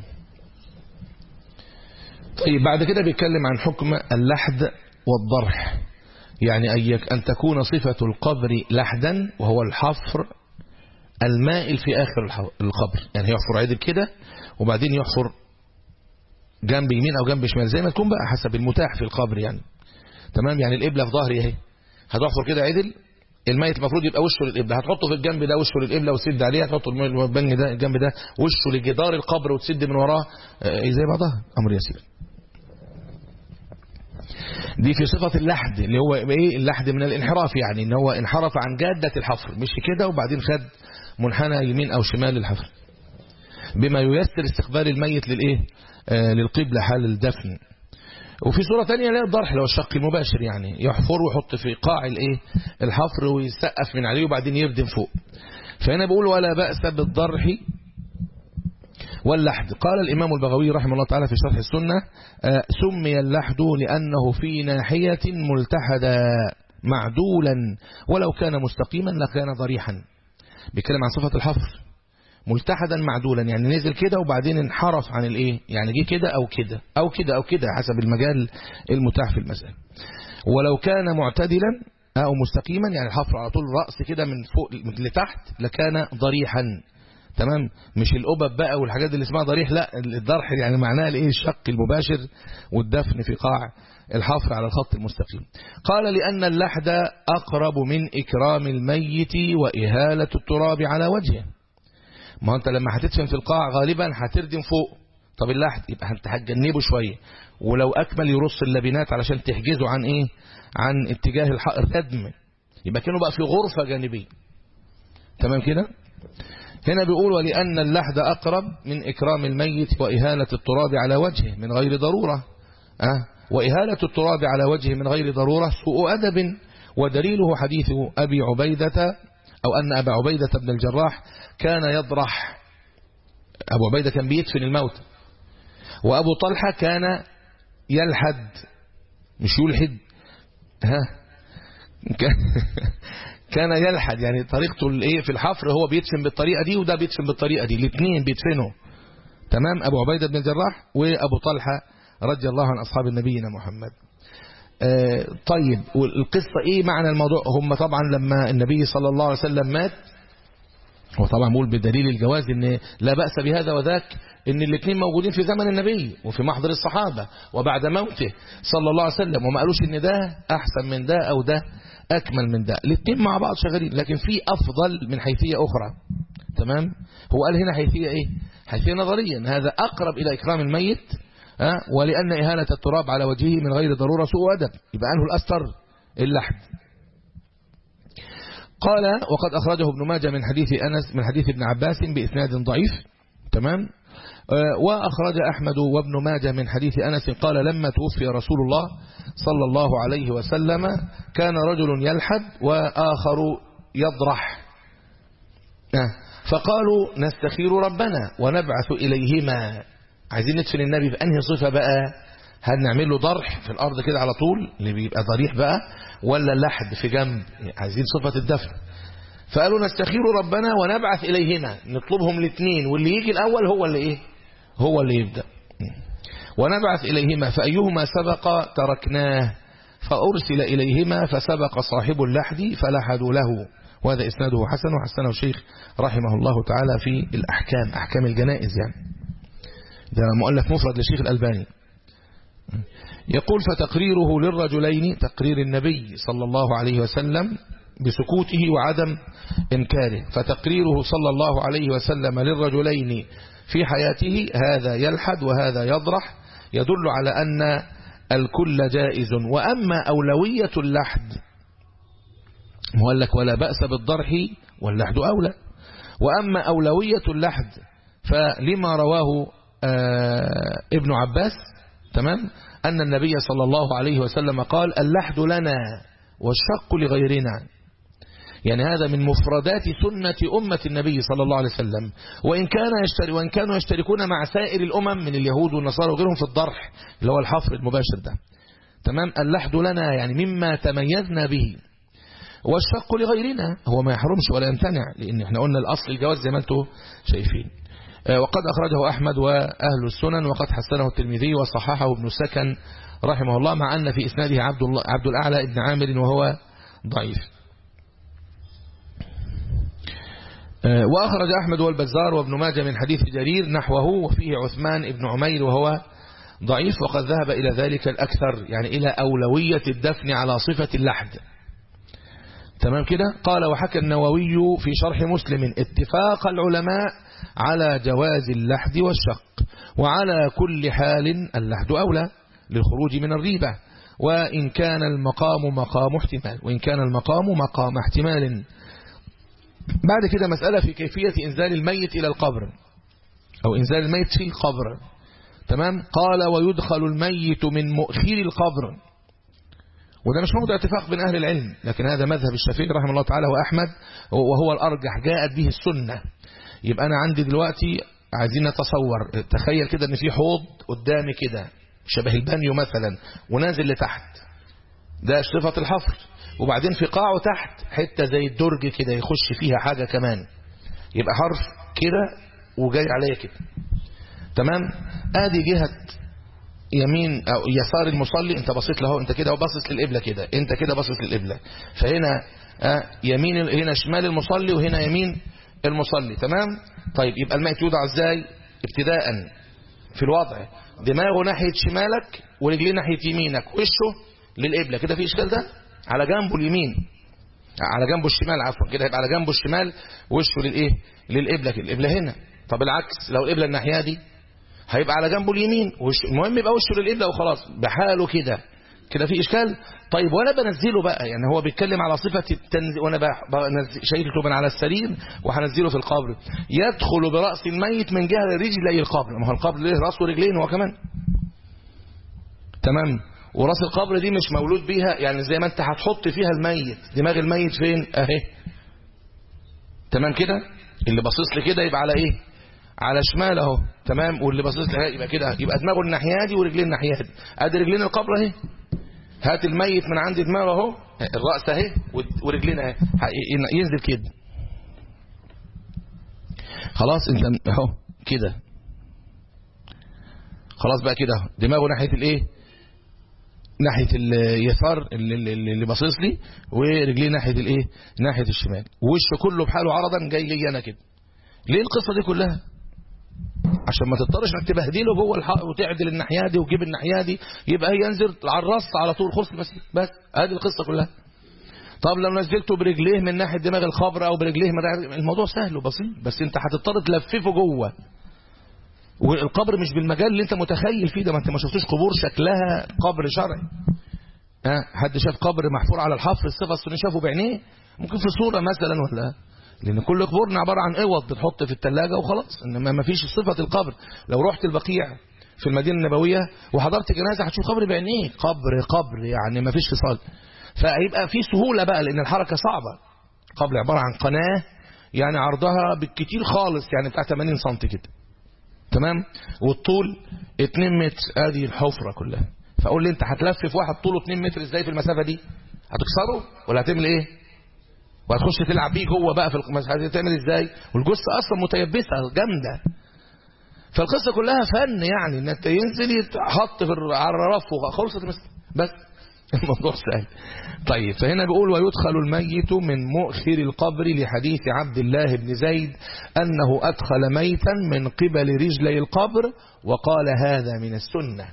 طيب بعد كده بيتكلم عن حكم اللحد والضرح يعني ان تكون صفه القبر لحدا وهو الحفر المائل في اخر القبر يعني يحفر عدل كده وبعدين يحفر جنب يمين او جنب شمال زي ما تكون بقى حسب المتاح في القبر يعني تمام يعني القبله في ظهري اهي هتحفر كده عدل الميت المفروض يبقى وشه للقبله هتحطه في الجنب ده وشه للقبله وتسد عليه هتحطه البنج ده الجنب ده وشه لجدار القبر وتسد من وراه آه زي بعضها امر يسير دي في صفة اللحد اللي هو ايه اللحد من الانحراف يعني ان هو انحرف عن جادة الحفر مش كده وبعدين خد منحنى يمين او شمال للحفر بما ييسر استقبال الميت للايه آه للقبلة حال الدفن وفي صورة تانية لا الضرح لو الشق المباشر يعني يحفر ويحط في قاع الايه الحفر ويسقف من عليه وبعدين يردم فوق فهنا بقول ولا بأس بالضرح واللحد قال الإمام البغوي رحمه الله تعالى في شرح السنة آه سمي اللحد لأنه في ناحية ملتحدا معدولا ولو كان مستقيما لكان ضريحا بيتكلم عن صفة الحفر ملتحدا معدولا يعني نزل كده وبعدين انحرف عن الايه يعني جه كده او كده او كده او كده حسب المجال المتاح في المسألة ولو كان معتدلا او مستقيما يعني الحفر على طول الرأس كده من فوق من لتحت لكان ضريحا تمام مش الأبب بقى والحاجات اللي اسمها ضريح لا الضرح يعني معناها الايه الشق المباشر والدفن في قاع الحفر على الخط المستقيم قال لأن اللحد أقرب من إكرام الميت وإهالة التراب على وجهه ما انت لما هتدفن في القاع غالبا هتردم فوق طب اللحد يبقى انت هتجنبه شويه ولو اكمل يرص اللبنات علشان تحجزه عن ايه عن اتجاه الردم يبقى كانوا بقى في غرفه جانبيه تمام كده هنا بيقول ولأن اللحد أقرب من إكرام الميت وإهالة التراب على وجهه من غير ضرورة أه؟ وإهالة التراب على وجهه من غير ضرورة سوء أدب ودليله حديث أبي عبيدة أو أن أبا عبيدة بن الجراح كان يضرح أبو عبيدة كان بيدفن الموت وأبو طلحة كان يلحد مش يلحد ها كان يلحد يعني طريقته الايه في الحفر هو بيدفن بالطريقة دي وده بيدفن بالطريقة دي الاثنين بيدفنوا تمام أبو عبيدة بن الجراح وأبو طلحة رضي الله عن أصحاب نبينا محمد آه طيب والقصة ايه معنى الموضوع هم طبعا لما النبي صلى الله عليه وسلم مات وطبعا بقول بدليل الجواز ان لا بأس بهذا وذاك ان الاثنين موجودين في زمن النبي وفي محضر الصحابة وبعد موته صلى الله عليه وسلم وما قالوش ان ده احسن من ده او ده اكمل من ده الاثنين مع بعض شغالين لكن في افضل من حيثية اخرى تمام هو قال هنا حيثية ايه حيثية نظريا هذا اقرب الى اكرام الميت أه؟ ولأن إهانة التراب على وجهه من غير ضرورة سوء أدب يبقى أنه الأستر اللحد قال وقد أخرجه ابن ماجه من حديث أنس من حديث ابن عباس بإسناد ضعيف تمام أه وأخرج أحمد وابن ماجه من حديث أنس قال لما توفي رسول الله صلى الله عليه وسلم كان رجل يلحد وآخر يضرح أه فقالوا نستخير ربنا ونبعث إليهما عايزين ندفن النبي بأنهي صفة بقى هل نعمل له ضرح في الأرض كده على طول اللي بيبقى ضريح بقى ولا لحد في جنب عايزين صفة الدفن فقالوا نستخير ربنا ونبعث إليهما نطلبهم الاثنين واللي يجي الأول هو اللي إيه هو اللي يبدأ ونبعث إليهما فأيهما سبق تركناه فأرسل إليهما فسبق صاحب اللحد فلحدوا له وهذا إسناده حسن وحسنه الشيخ رحمه الله تعالى في الأحكام أحكام الجنائز يعني ده مؤلف مفرد للشيخ الألباني يقول فتقريره للرجلين تقرير النبي صلى الله عليه وسلم بسكوته وعدم إنكاره فتقريره صلى الله عليه وسلم للرجلين في حياته هذا يلحد وهذا يضرح يدل على أن الكل جائز وأما أولوية اللحد مؤلك ولا بأس بالضرح واللحد أولى وأما أولوية اللحد فلما رواه آه ابن عباس تمام أن النبي صلى الله عليه وسلم قال اللحد لنا والشق لغيرنا يعني هذا من مفردات سنة أمة النبي صلى الله عليه وسلم وإن, كان يشتري وإن كانوا يشتركون مع سائر الأمم من اليهود والنصارى وغيرهم في الضرح اللي هو الحفر المباشر ده تمام اللحد لنا يعني مما تميزنا به والشق لغيرنا هو ما يحرمش ولا يمتنع لأن احنا قلنا الأصل الجواز زي ما انتم شايفين وقد أخرجه أحمد وأهل السنن وقد حسنه الترمذي وصححه ابن سكن رحمه الله مع أن في إسناده عبد, الله عبد الأعلى ابن عامر وهو ضعيف وأخرج أحمد والبزار وابن ماجه من حديث جرير نحوه وفيه عثمان ابن عمير وهو ضعيف وقد ذهب إلى ذلك الأكثر يعني إلى أولوية الدفن على صفة اللحد تمام كده قال وحكى النووي في شرح مسلم اتفاق العلماء على جواز اللحد والشق وعلى كل حال اللحد أولى للخروج من الريبة وإن كان المقام مقام احتمال وإن كان المقام مقام احتمال بعد كده مسألة في كيفية إنزال الميت إلى القبر أو إنزال الميت في القبر تمام قال ويدخل الميت من مؤخر القبر وده مش موضع اتفاق بين أهل العلم لكن هذا مذهب الشافعي رحمه الله تعالى وأحمد وهو الأرجح جاءت به السنة يبقى أنا عندي دلوقتي عايزين نتصور تخيل كده ان في حوض قدامي كده شبه البانيو مثلا ونازل لتحت ده صفة الحفر وبعدين في قاعه تحت حتة زي الدرج كده يخش فيها حاجة كمان يبقى حرف كده وجاي عليا كده تمام ادي جهة يمين او يسار المصلي انت بصيت له انت كده وباصص للقبلة كده انت كده باصص للقبلة فهنا آه يمين هنا شمال المصلي وهنا يمين المصلي تمام طيب يبقى الميت يوضع ازاي ابتداء في الوضع دماغه ناحية شمالك ورجليه ناحية يمينك وشه للقبلة كده في اشكال ده على جنبه اليمين على جنبه الشمال عفوا كده هيبقى على جنبه الشمال وشه للايه للقبلة كده القبلة هنا طب العكس لو القبلة الناحية دي هيبقى على جنبه اليمين وش المهم يبقى وشه للقبلة وخلاص بحاله كده كده في اشكال طيب وانا بنزله بقى يعني هو بيتكلم على صفة التنزيل وانا شايلته من على السرير وهنزله في القبر يدخل برأس الميت من جهة رجلي القبر ما هو القبر ليه راس ورجلين هو كمان تمام وراس القبر دي مش مولود بيها يعني زي ما انت هتحط فيها الميت دماغ الميت فين اهي تمام كده اللي باصص لي كده يبقى على ايه على شمال اهو تمام واللي باصص لي يبقى كده يبقى دماغه الناحيه دي ورجلين الناحيه دي ادي رجلين القبر اهي هات الميت من عند دماغه اهو الراس اهي ورجلين اهي ينزل كده خلاص انت اهو كده خلاص بقى كده دماغه ناحيه الايه ناحيه اليسار اللي, اللي باصص لي ورجليه ناحيه الايه ناحيه الشمال وشه كله بحاله عرضا جاي لي انا كده ليه القصه دي كلها عشان ما تضطرش انك تبهدله جوه الحائط وتعدل الناحيه دي وتجيب الناحيه دي يبقى هي ينزل على الراس على طول خلص بس بس ادي القصه كلها طب لو نزلته برجليه من ناحيه دماغ الخبر او برجليه من الموضوع سهل وبسيط بس انت هتضطر تلففه جوه والقبر مش بالمجال اللي انت متخيل فيه ده ما انت ما شفتوش قبور شكلها قبر شرعي ها حد شاف قبر محفور على الحفر الصفه السنيه شافه بعينيه ممكن في صوره مثلا ولا لان كل قبورنا عباره عن اوض بتحط في الثلاجه وخلاص انما ما فيش صفه القبر لو رحت البقيع في المدينه النبويه وحضرت جنازه هتشوف قبر بعينيه قبر قبر يعني ما فيش فصال فهيبقى في سهوله بقى لان الحركه صعبه قبر عباره عن قناه يعني عرضها بالكتير خالص يعني بتاع 80 سم كده تمام والطول 2 متر ادي الحفره كلها فاقول لي انت هتلفف واحد طوله 2 متر ازاي في المسافه دي هتكسره ولا هتعمل ايه وهتخش تلعب بيه جوه بقى في المسافه هتعمل ازاي والجثه اصلا متيبسه جامده فالقصه كلها فن يعني ان انت ينزل يتحط في على الرف خلصت بس الموضوع سهل طيب فهنا بيقول ويدخل الميت من مؤخر القبر لحديث عبد الله بن زيد أنه أدخل ميتا من قبل رجلي القبر وقال هذا من السنة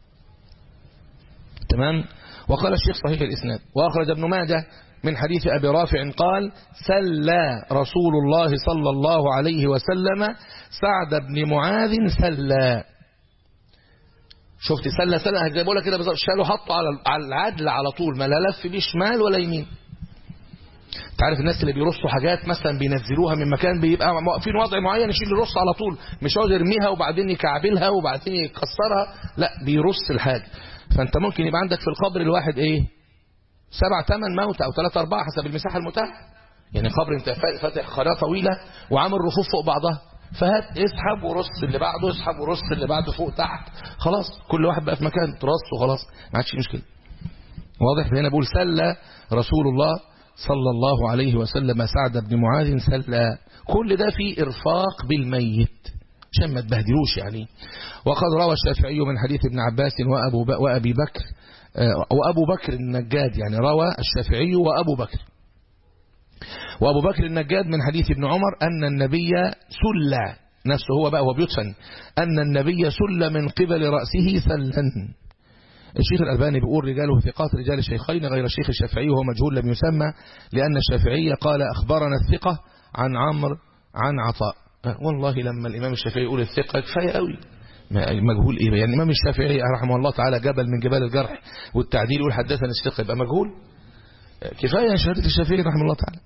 تمام وقال الشيخ صحيح الإسناد وأخرج ابن ماجه من حديث أبي رافع قال سلى رسول الله صلى الله عليه وسلم سعد بن معاذ سلى شفت سلة سلة زي بقول كده بالظبط شالوا حطوا على على العدل على طول ما لا لف بيه شمال ولا يمين انت عارف الناس اللي بيرصوا حاجات مثلا بينزلوها من مكان بيبقى واقفين وضع معين يشيل الرص على طول مش عاوز يرميها وبعدين يكعبلها وبعدين يكسرها لا بيرص الحاجه فانت ممكن يبقى عندك في القبر الواحد ايه سبع ثمان موتى او ثلاثة أربعة حسب المساحة المتاحة يعني قبر انت فاتح قناة طويلة وعامل رفوف فوق بعضها فهات اسحب ورص اللي بعده اسحب ورص اللي بعده فوق تحت خلاص كل واحد بقى في مكان ترص وخلاص ما عادش مشكله واضح هنا بقول سلى رسول الله صلى الله عليه وسلم سعد بن معاذ سلى كل ده في إرفاق بالميت عشان ما تبهدلوش يعني وقد روى الشافعي من حديث ابن عباس وأبو وأبي بكر وأبو بكر النجاد يعني روى الشافعي وأبو بكر وأبو بكر النجاد من حديث ابن عمر أن النبي سل نفسه هو بقى هو بيدفن أن النبي سل من قبل رأسه سلا الشيخ الألباني بيقول رجاله ثقات رجال الشيخين غير الشيخ الشافعي وهو مجهول لم يسمى لأن الشافعي قال أخبرنا الثقة عن عمرو عن عطاء والله لما الإمام الشافعي يقول الثقة كفاية قوي مجهول إيه يعني الإمام الشافعي رحمه الله تعالى جبل من جبال الجرح والتعديل يقول حدثنا الثقة يبقى مجهول كفاية شهادة الشافعي رحمه الله تعالى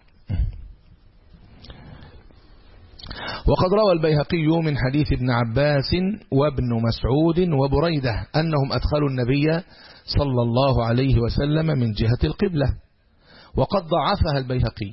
وقد روى البيهقي من حديث ابن عباس وابن مسعود وبريدة أنهم أدخلوا النبي صلى الله عليه وسلم من جهة القبلة وقد ضعفها البيهقي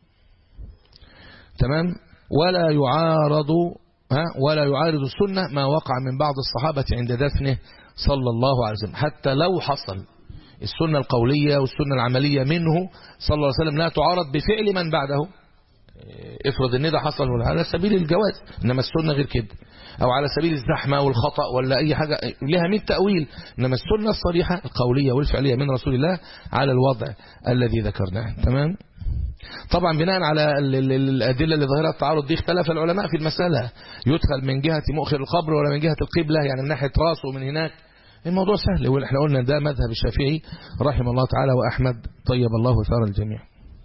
تمام ولا يعارض ها ولا يعارض السنة ما وقع من بعض الصحابة عند دفنه صلى الله عليه وسلم حتى لو حصل السنة القولية والسنة العملية منه صلى الله عليه وسلم لا تعارض بفعل من بعده افرض ان ده حصل ولا على سبيل الجواز انما السنه غير كده او على سبيل الزحمه والخطا ولا اي حاجه لها 100 تاويل انما السنه الصريحه القوليه والفعليه من رسول الله على الوضع الذي ذكرناه تمام طبعا بناء على الادله اللي ظاهره التعارض دي اختلف العلماء في المساله يدخل من جهه مؤخر القبر ولا من جهه القبله يعني من ناحيه راسه من هناك الموضوع سهل واحنا قلنا ده مذهب الشافعي رحمه الله تعالى واحمد طيب الله ثار الجميع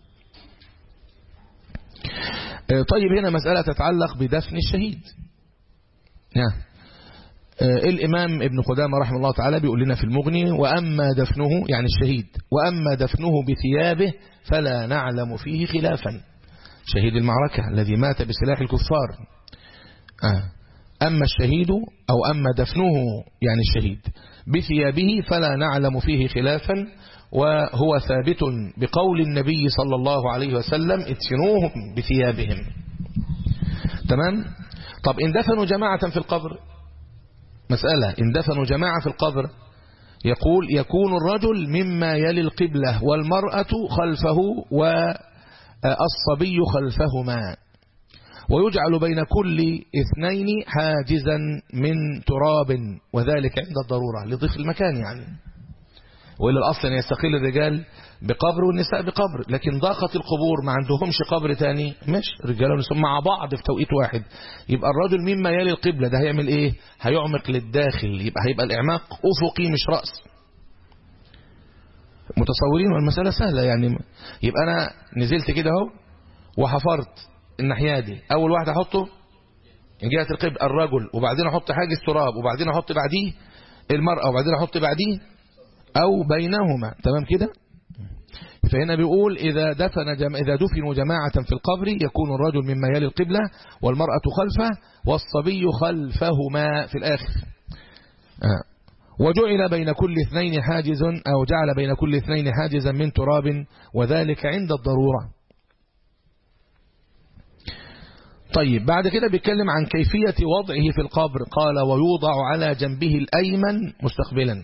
طيب هنا مسألة تتعلق بدفن الشهيد الإمام ابن قدامة رحمه الله تعالى بيقول لنا في المغني وأما دفنه يعني الشهيد وأما دفنه بثيابه فلا نعلم فيه خلافا شهيد المعركة الذي مات بسلاح الكفار أما الشهيد أو أما دفنه يعني الشهيد بثيابه فلا نعلم فيه خلافا وهو ثابت بقول النبي صلى الله عليه وسلم ادفنوهم بثيابهم تمام طب ان دفنوا جماعة في القبر مسألة ان دفنوا جماعة في القبر يقول يكون الرجل مما يلي القبلة والمرأة خلفه والصبي خلفهما ويجعل بين كل اثنين حاجزا من تراب وذلك عند الضرورة لضيق المكان يعني وإلا الأصل أن يستقل الرجال بقبر والنساء بقبر لكن ضاقت القبور ما عندهمش قبر تاني مش رجال ونساء مع بعض في توقيت واحد يبقى الرجل مما يلي القبلة ده هيعمل ايه هيعمق للداخل يبقى هيبقى الإعماق أفقي مش رأس متصورين والمسألة سهلة يعني يبقى أنا نزلت كده اهو وحفرت الناحية دي أول واحد أحطه من جهة القبل الرجل وبعدين أحط حاجز تراب وبعدين أحط بعديه المرأة وبعدين أحط بعديه أو بينهما تمام كده فهنا بيقول إذا دفن جم... إذا دفنوا جماعة في القبر يكون الرجل مما يلي القبلة والمرأة خلفه والصبي خلفهما في الآخر آه. وجعل بين كل اثنين حاجز أو جعل بين كل اثنين حاجزا من تراب وذلك عند الضرورة طيب بعد كده بيتكلم عن كيفية وضعه في القبر قال ويوضع على جنبه الأيمن مستقبلا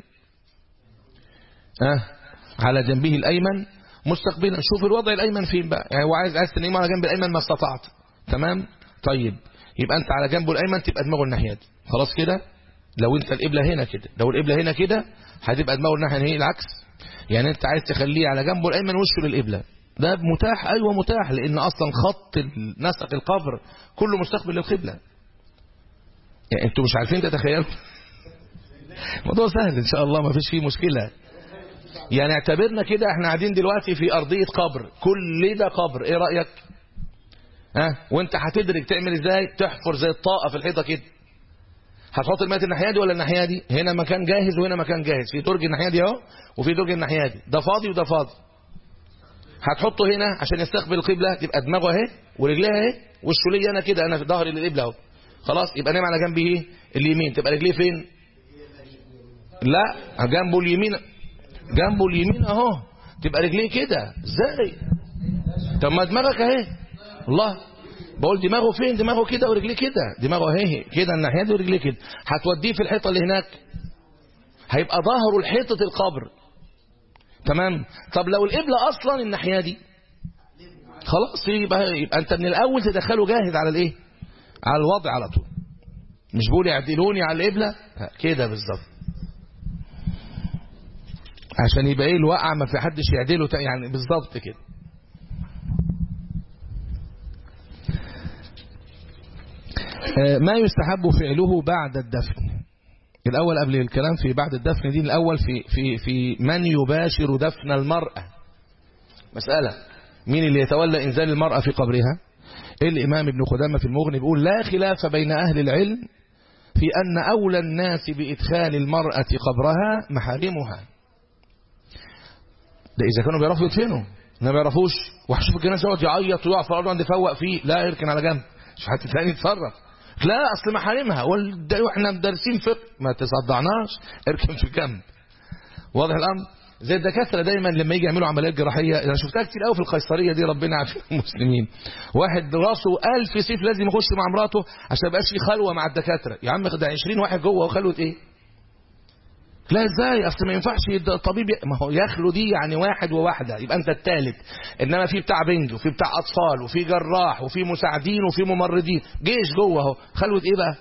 أه على جنبه الأيمن مستقبلا شوف الوضع الأيمن فين بقى يعني هو عايز عايز تنيمه على جنب الأيمن ما استطعت تمام طيب يبقى أنت على جنبه الأيمن تبقى دماغه الناحية دي خلاص كده لو أنت القبلة هنا كده لو القبلة هنا كده هتبقى دماغه الناحية هنا العكس يعني انت عايز تخليه على جنبه الايمن وشه للقبله ده متاح ايوه متاح لان اصلا خط نسق القبر كله مستقبل للقبله يعني انتوا مش عارفين تتخيلوا الموضوع سهل ان شاء الله ما فيش فيه مشكله يعني اعتبرنا كده احنا قاعدين دلوقتي في ارضيه قبر كل ده قبر ايه رايك ها وانت هتدرك تعمل ازاي تحفر زي الطاقه في الحيطه كده هتحط الميت الناحيه دي ولا الناحيه دي هنا مكان جاهز وهنا مكان جاهز في درج الناحيه دي اهو وفي درج الناحيه دي ده فاضي وده فاضي هتحطه هنا عشان يستقبل القبله تبقى دماغه اهي ورجليها اهي وشه لي انا كده انا في ظهري للقبله اهو خلاص يبقى نام على جنبي ايه اليمين تبقى رجليه فين لا جنبه اليمين جنبه اليمين اهو تبقى رجليه كده ازاي طب ما دماغك اهي الله بقول دماغه فين دماغه كده ورجليه كده دماغه اهي كده الناحيه دي ورجليه كده هتوديه في الحيطه اللي هناك هيبقى ظهره لحيطه القبر تمام طب لو القبله اصلا الناحيه دي خلاص يبقى يبقى انت من الاول تدخله جاهز على الايه على الوضع على طول مش بقول يعدلوني على القبله كده بالظبط عشان يبقى ايه الوقع ما في حدش يعدله يعني بالظبط كده ما يستحب فعله بعد الدفن الأول قبل الكلام في بعد الدفن دي الأول في في في من يباشر دفن المرأة مسألة مين اللي يتولى إنزال المرأة في قبرها الإمام ابن خدامة في المغني بيقول لا خلاف بين أهل العلم في أن أولى الناس بإدخال المرأة قبرها محارمها ده إذا كانوا بيعرفوا يدفنوا ما بيعرفوش وهشوف الناس يقعد يعيط ويقع في الأرض عند يفوق فيه لا يركن على جنب مش حد تاني يتصرف لا اصل محارمها واحنا مدرسين فقه ما تصدعناش اركن في جنب واضح الامر زي الدكاتره دايما لما يجي يعملوا عمليات جراحيه انا شفتها كتير قوي في القيصريه دي ربنا عافيه المسلمين واحد راسه ألف سيف لازم يخش مع مراته عشان ما يبقاش في خلوه مع الدكاتره يا عم ده 20 واحد جوه وخلوه ايه لا ازاي اصل ما ينفعش الطبيب ما هو يخلو دي يعني واحد وواحده يبقى انت الثالث انما في بتاع بنج وفي بتاع اطفال وفي جراح وفي مساعدين وفي ممرضين جيش جوه اهو خلوه ايه بقى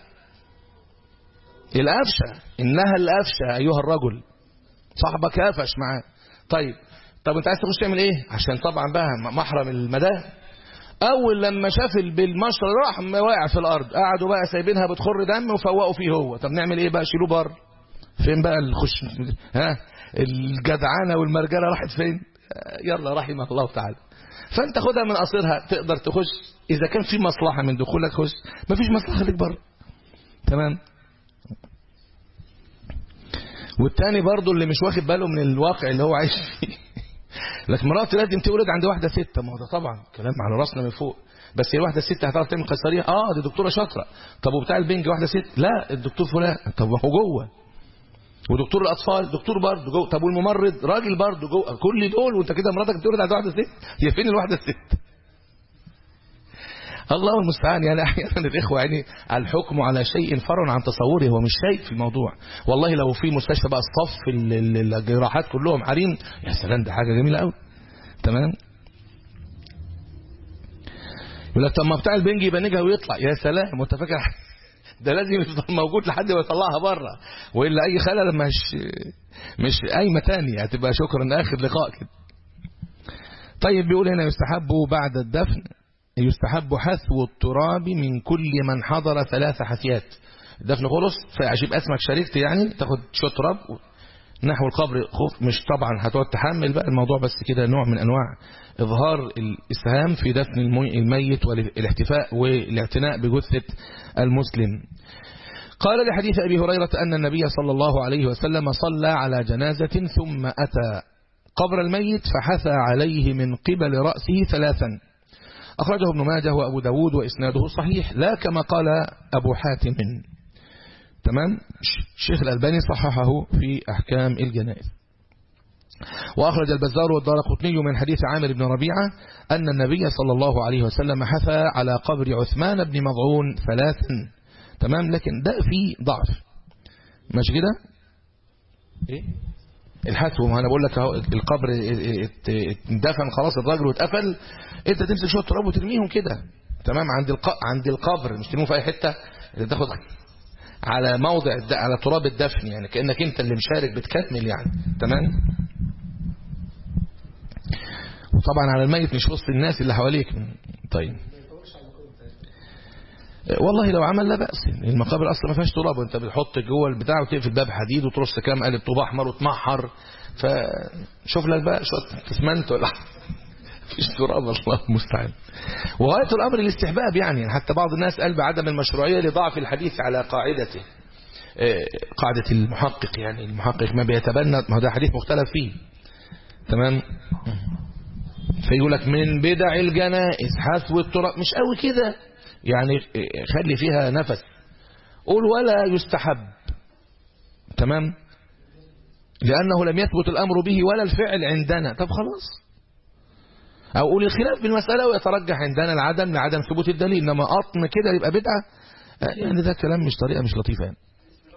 القفشه انها القفشه ايها الرجل صاحبك قفش معاه طيب طب انت عايز تخش تعمل ايه عشان طبعا بقى محرم المداه اول لما شاف بالمشر راح واقع في الارض قعدوا بقى سايبينها بتخر دم وفوقوا فيه هو طب نعمل ايه بقى شيلوه بره فين بقى الخش ها الجدعانه والمرجله راحت فين يلا رحمه الله تعالى فانت خدها من قصيرها تقدر تخش اذا كان في مصلحه من دخولك خش مفيش مصلحه خليك بره تمام والتاني برضو اللي مش واخد باله من الواقع اللي هو عايش فيه لكن مراتي لازم تولد عند واحده ست ما هو ده طبعا كلام على راسنا من فوق بس هي واحده ست هتعرف تعمل قيصريه اه دي دكتوره شاطره طب وبتاع البنج واحده ست لا الدكتور فلان طب هو جوه ودكتور الاطفال دكتور برضه جوه طب والممرض راجل برضه جوه كل دول وانت كده مراتك بتولد عند واحده ست هي فين الواحده الست الله المستعان يعني احيانا الاخوه يعني الحكم على شيء فرع عن تصوره هو مش شيء في الموضوع والله لو في مستشفى بقى الصف الجراحات كلهم حريم يا سلام ده حاجه جميله قوي تمام يقول لك طب ما بتاع البنج يبنجها ويطلع يا سلام وانت فاكر ده لازم يفضل موجود لحد ما يطلعها بره والا اي خلل مش مش قايمه تاني هتبقى شكرا اخر لقاء كده طيب بيقول هنا يستحب بعد الدفن يستحب حثو التراب من كل من حضر ثلاث حثيات الدفن خلص فعشيب اسمك شاركت يعني تاخد شويه تراب نحو القبر خوف مش طبعا هتقعد تحمل بقى الموضوع بس كده نوع من انواع اظهار الاسهام في دفن الميت والاحتفاء والاعتناء بجثه المسلم قال لحديث ابي هريره ان النبي صلى الله عليه وسلم صلى على جنازه ثم اتى قبر الميت فحثى عليه من قبل راسه ثلاثا أخرجه ابن ماجه وأبو داود وإسناده صحيح لا كما قال أبو حاتم تمام الشيخ الألباني صححه في أحكام الجنائز وأخرج البزار والدار قطني من حديث عامر بن ربيعة أن النبي صلى الله عليه وسلم حثى على قبر عثمان بن مضعون ثلاثا تمام لكن ده فيه ضعف ماشي كده ايه الحتو ما انا بقول لك اهو القبر اندفن خلاص الراجل واتقفل انت تمسك شويه تراب وترميهم كده تمام عند الق... عند القبر مش ترميهم في اي حته انت تاخد على موضع الد... على تراب الدفن يعني كانك انت اللي مشارك بتكمل يعني تمام طبعا على الميت مش وسط الناس اللي حواليك طيب والله لو عمل لا بأس المقابر أصلا ما فيهاش تراب وانت بتحط جوه البتاع وتقفل باب حديد وترص كام قالب طوب أحمر وتمحر فشوف لك بقى شوية اسمنت ولا مفيش تراب الله المستعان وغاية الأمر الاستحباب يعني حتى بعض الناس قال بعدم المشروعية لضعف الحديث على قاعدته قاعدة المحقق يعني المحقق ما بيتبنى ما هو ده حديث مختلف فيه تمام فيقول لك من بدع الجنائز حثو التراب مش قوي كده يعني خلي فيها نفس قول ولا يستحب تمام لأنه لم يثبت الأمر به ولا الفعل عندنا طب خلاص أو قول الخلاف بالمسألة ويترجح عندنا العدم لعدم ثبوت الدليل إنما قطن كده يبقى بدعة يعني ده كلام مش طريقة مش لطيفة يعني.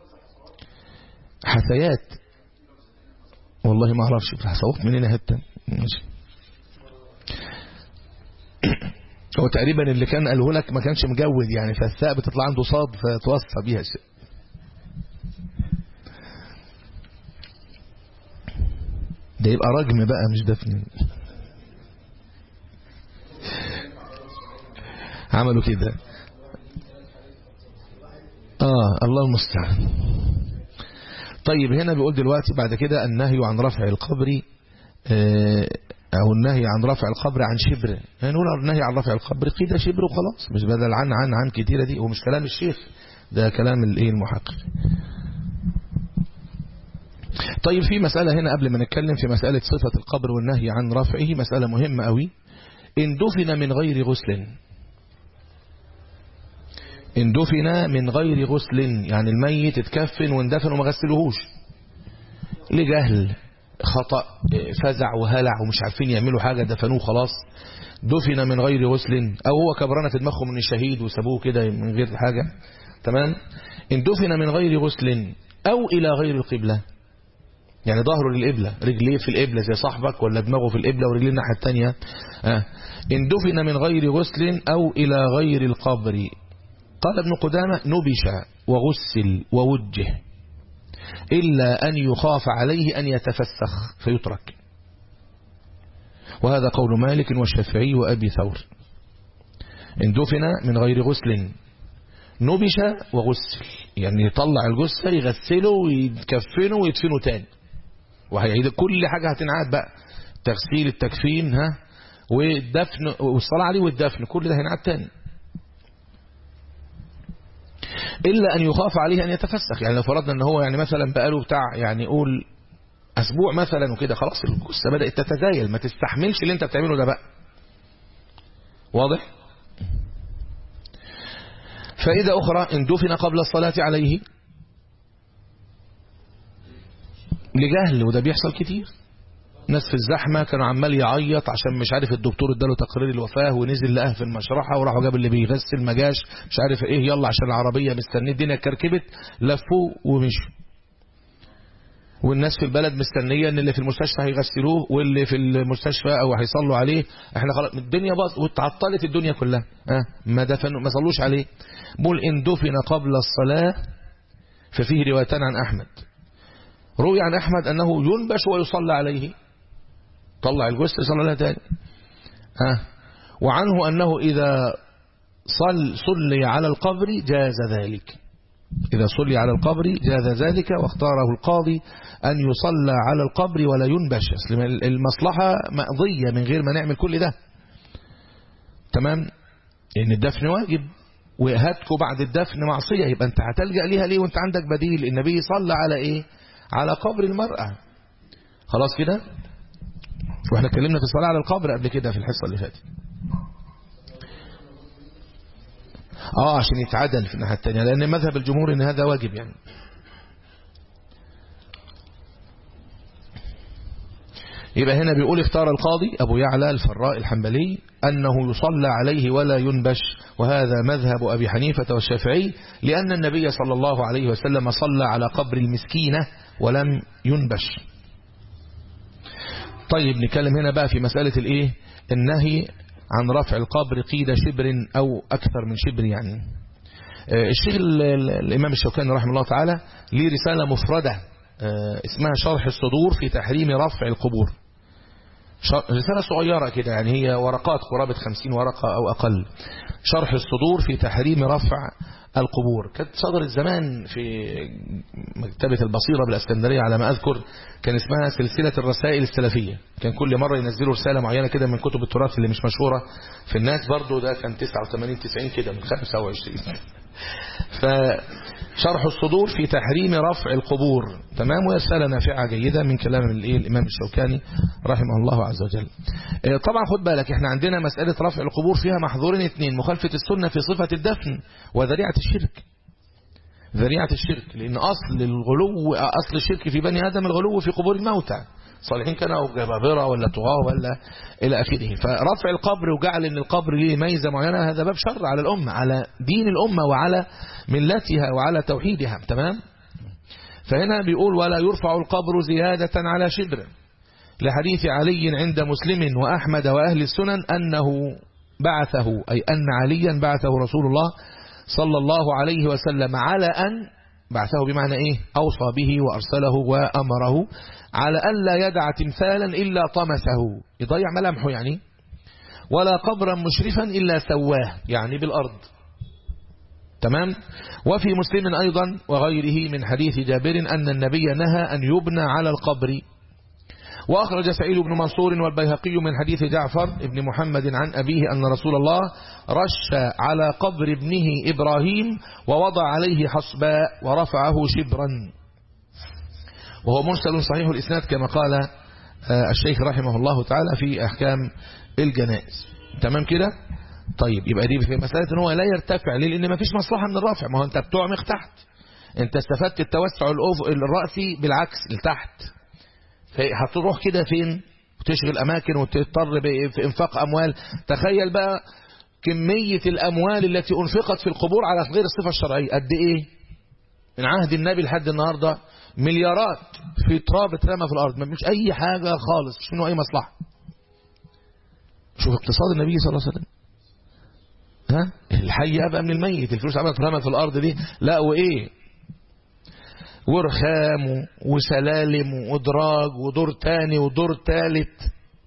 حثيات والله ما اعرفش صوت منين حته ماشي هو تقريبا اللي كان قاله لك ما كانش مجود يعني فالثاء بتطلع عنده صاد فتوصى بيها شيء ده يبقى رجم بقى مش دفن عملوا كده اه الله المستعان طيب هنا بيقول دلوقتي بعد كده النهي عن رفع القبر او النهي عن رفع القبر عن شبر يعني نقول النهي عن رفع القبر كده شبر وخلاص مش بدل عن عن عن كتيرة دي ومش كلام الشيخ ده كلام الايه المحقق طيب في مسألة هنا قبل ما نتكلم في مسألة صفة القبر والنهي عن رفعه مسألة مهمة قوي إن دفن من غير غسل إن دفن من غير غسل يعني الميت اتكفن واندفن وما غسلوهوش لجهل خطأ فزع وهلع ومش عارفين يعملوا حاجة دفنوه خلاص دفن من غير غسل أو هو كبرانة في دماغهم من الشهيد وسابوه كده من غير حاجة تمام إن دفن من غير غسل أو إلى غير القبلة يعني ظهره للقبلة رجليه في القبلة زي صاحبك ولا دماغه في القبلة ورجليه الناحية التانية آه. إن دفن من غير غسل أو إلى غير القبر قال ابن قدامة نبش وغسل ووجه إلا أن يخاف عليه أن يتفسخ فيترك وهذا قول مالك والشافعي وأبي ثور إن دفن من غير غسل نبش وغسل يعني يطلع الجثة يغسله ويكفنه ويدفنه تاني وهيعيد كل حاجة هتنعاد بقى تغسيل التكفين ها والدفن والصلاة عليه والدفن كل ده هينعاد تاني إلا أن يخاف عليه أن يتفسخ يعني لو فرضنا أن هو يعني مثلا بقاله بتاع يعني يقول أسبوع مثلا وكده خلاص الجثة بدأت تتزايل ما تستحملش اللي أنت بتعمله ده بقى واضح فإذا أخرى إن دفن قبل الصلاة عليه لجهل وده بيحصل كتير ناس في الزحمة كانوا عمال يعيط عشان مش عارف الدكتور اداله تقرير الوفاة ونزل لقاه في المشرحة وراحوا جاب اللي بيغسل ما جاش مش عارف ايه يلا عشان العربية مستنيه الدنيا كركبت لفوه ومشوا والناس في البلد مستنية ان اللي في المستشفى هيغسلوه واللي في المستشفى او هيصلوا عليه احنا خلاص الدنيا باظ واتعطلت الدنيا كلها اه ما دفنوا ما صلوش عليه بقول ان دفن قبل الصلاة ففيه روايتان عن احمد روي عن احمد انه ينبش ويصلى عليه طلع الجثة صلى الله تاني ها وعنه أنه إذا صل صلي على القبر جاز ذلك إذا صلي على القبر جاز ذلك واختاره القاضي أن يصلى على القبر ولا ينبش المصلحة مقضية من غير ما نعمل كل ده تمام لأن الدفن واجب وهاتكوا بعد الدفن معصية يبقى أنت هتلجأ ليها ليه وأنت عندك بديل النبي صلى على إيه على قبر المرأة خلاص كده واحنا اتكلمنا في الصلاة على القبر قبل كده في الحصة اللي فاتت اه عشان يتعدل في الناحية التانية لان مذهب الجمهور ان هذا واجب يعني يبقى هنا بيقول اختار القاضي أبو يعلى الفراء الحنبلي أنه يصلى عليه ولا ينبش وهذا مذهب أبي حنيفة والشافعي لأن النبي صلى الله عليه وسلم صلى على قبر المسكينة ولم ينبش طيب نتكلم هنا بقى في مسألة الايه النهي عن رفع القبر قيد شبر أو أكثر من شبر يعني الشيخ الإمام الشوكاني رحمه الله تعالى ليه رسالة مفردة اسمها شرح الصدور في تحريم رفع القبور رسالة صغيرة كده يعني هي ورقات قرابة خمسين ورقة أو أقل شرح الصدور في تحريم رفع القبور كانت صدرت زمان في مكتبة البصيرة بالاسكندرية على ما أذكر كان اسمها سلسلة الرسائل السلفية كان كل مرة ينزلوا رسالة معينة كده من كتب التراث اللي مش مشهورة في الناس برضو ده كان 89 90 كده من 25 فشرح الصدور في تحريم رفع القبور تمام ورسالة نافعة جيدة من كلام الإمام الشوكاني رحمه الله عز وجل طبعا خد بالك احنا عندنا مسألة رفع القبور فيها محظورين اثنين مخالفة السنة في صفة الدفن وذريعة الشرك ذريعة الشرك لأن أصل الغلو أصل الشرك في بني آدم الغلو في قبور الموتى صالحين كانوا أو جبابرة ولا طغاة ولا إلى آخره فرفع القبر وجعل أن القبر ليه ميزة معينة هذا باب شر على الأمة على دين الأمة وعلى ملتها وعلى توحيدها تمام فهنا بيقول ولا يرفع القبر زيادة على شبر لحديث علي عند مسلم وأحمد وأهل السنن أنه بعثه أي أن عليا بعثه رسول الله صلى الله عليه وسلم على أن بعثه بمعنى إيه أوصى به وأرسله وأمره على أن لا يدع تمثالا إلا طمسه يضيع ملامحه يعني ولا قبرا مشرفا إلا سواه يعني بالأرض تمام وفي مسلم أيضا وغيره من حديث جابر أن النبي نهى أن يبنى على القبر وأخرج سعيد بن منصور والبيهقي من حديث جعفر بن محمد عن أبيه أن رسول الله رش على قبر ابنه إبراهيم ووضع عليه حصباء ورفعه شبرا وهو مرسل صحيح الإسناد كما قال الشيخ رحمه الله تعالى في أحكام الجنائز تمام كده طيب يبقى دي في مسألة ان هو لا يرتفع ليه لأن ما فيش مصلحة من الرفع ما هو أنت بتعمق تحت أنت استفدت التوسع الرأسي بالعكس لتحت هتروح كده فين وتشغل أماكن وتضطر في إنفاق أموال تخيل بقى كمية الأموال التي أنفقت في القبور على غير الصفة الشرعية قد إيه من عهد النبي لحد النهاردة مليارات في تراب اترمى في الأرض ما فيش أي حاجة خالص مش منه أي مصلحة شوف اقتصاد النبي صلى الله عليه وسلم ها الحي أبقى من الميت الفلوس عملت اترمى في الأرض دي لا وإيه ورخام وسلالم وادراج ودور تاني ودور تالت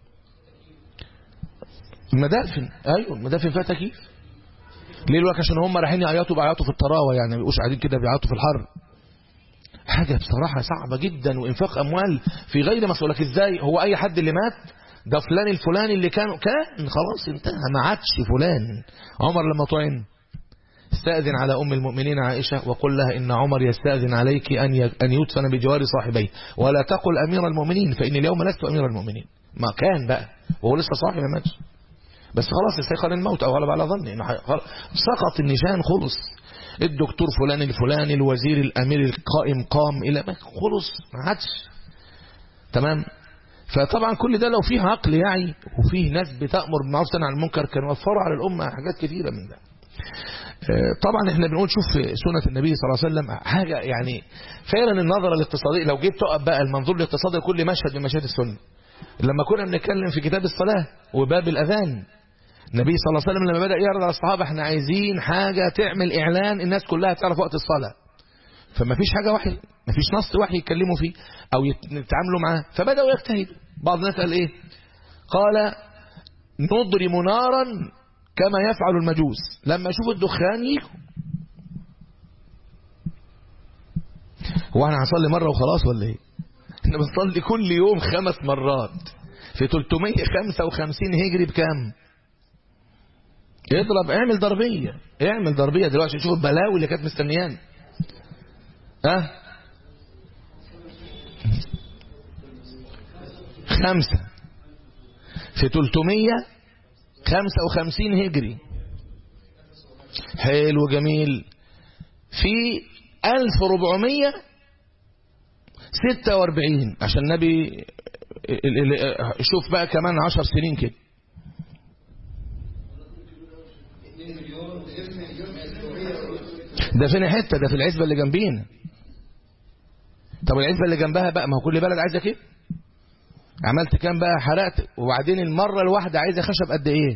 المدافن ايوه المدافن فيها تكييف ليه الوقت عشان هم رايحين يعيطوا بيعيطوا في الطراوه يعني ما بيبقوش قاعدين كده بيعيطوا في الحر حاجه بصراحه صعبه جدا وانفاق اموال في غير مسؤولك ازاي هو اي حد اللي مات ده فلان الفلاني اللي كان كان خلاص انتهى ما عادش فلان عمر لما طعن استأذن على أم المؤمنين عائشة وقل لها إن عمر يستأذن عليك أن أن يدفن بجوار صاحبيه ولا تقل أمير المؤمنين فإن اليوم لست أمير المؤمنين ما كان بقى وهو لسه صاحي ما ماتش بس خلاص استيقن الموت أو غلب على ظني إنه سقط النشان خلص الدكتور فلان الفلاني الوزير الأمير القائم قام إلى ما خلص ما عادش تمام فطبعا كل ده لو فيه عقل يعي وفيه ناس بتأمر بالمعروف وتنهى عن المنكر كانوا وفروا على الأمة حاجات كثيرة من ده طبعا احنا بنقول شوف سنة النبي صلى الله عليه وسلم حاجة يعني فعلا النظرة الاقتصادية لو جيت تقف بقى المنظور الاقتصادي لكل مشهد من مشاهد السنة لما كنا بنتكلم في كتاب الصلاة وباب الأذان النبي صلى الله عليه وسلم لما بدأ يعرض على الصحابة احنا عايزين حاجة تعمل إعلان الناس كلها تعرف وقت الصلاة فما فيش حاجة وحي ما فيش نص وحي يتكلموا فيه أو يتعاملوا معاه فبدأوا يجتهدوا بعض الناس قال إيه قال نضرم نارا كما يفعل المجوس لما يشوفوا الدخان يجوا هو احنا هنصلي مرة وخلاص ولا ايه احنا بنصلي كل يوم خمس مرات في 355 هجري بكام اضرب اعمل ضربية اعمل ضربية دلوقتي شوف البلاوي اللي كانت مستنيان ها أه؟ خمسة في 355 هجري حلو جميل في 1446 عشان النبي شوف بقى كمان 10 سنين كده ده فين حته ده في العزبه اللي جنبينا طب العزبه اللي جنبها بقى ما هو كل بلد عايزه كده عملت كام بقى حرقت وبعدين المره الواحده عايزه خشب قد ايه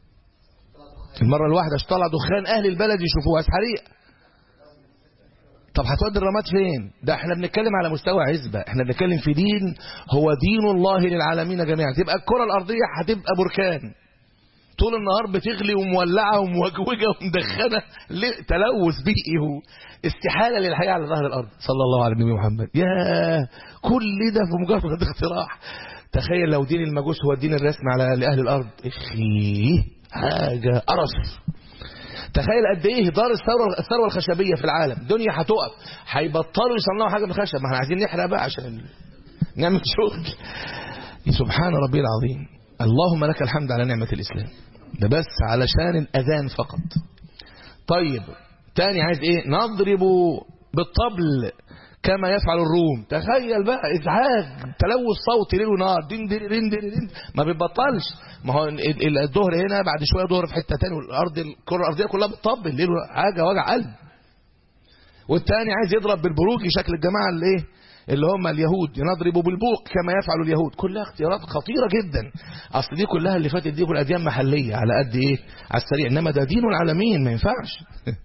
المره الواحده طلع دخان اهل البلد يشوفوها حريق طب هتودي الرماد فين ده احنا بنتكلم على مستوى عزبة احنا بنتكلم في دين هو دين الله للعالمين جميعا تبقى الكرة الأرضية هتبقى بركان طول النهار بتغلي ومولعة وموجوجة ومدخنة تلوث بيئي استحالة للحياة على ظهر الأرض صلى الله على النبي محمد يا كل ده في مجرد اختراع تخيل لو دين المجوس هو الدين الرسمي على لأهل الأرض اخي حاجة قرف تخيل قد ايه دار الثروه الثروه الخشبيه في العالم دنيا هتقف هيبطلوا يصنعوا حاجه بالخشب ما احنا عايزين نحرق بقى عشان نعمل شغل سبحان ربي العظيم اللهم لك الحمد على نعمه الاسلام ده بس علشان الاذان فقط طيب تاني عايز ايه نضرب بالطبل كما يفعل الروم تخيل بقى ازعاج تلوث صوتي ليل ونهار دين دين دين دين, دين. ما بيبطلش ما هو الظهر هنا بعد شويه ظهر في حته ثانيه والارض الكره الارضيه كلها بتطبل ليل حاجه وجع قلب والتاني عايز يضرب بالبروج شكل الجماعه اللي ايه اللي هم اليهود نضرب بالبوق كما يفعل اليهود كلها اختيارات خطيره جدا اصل دي كلها اللي فاتت دي كل اديان محليه على قد ايه على السريع انما ده دين العالمين ما ينفعش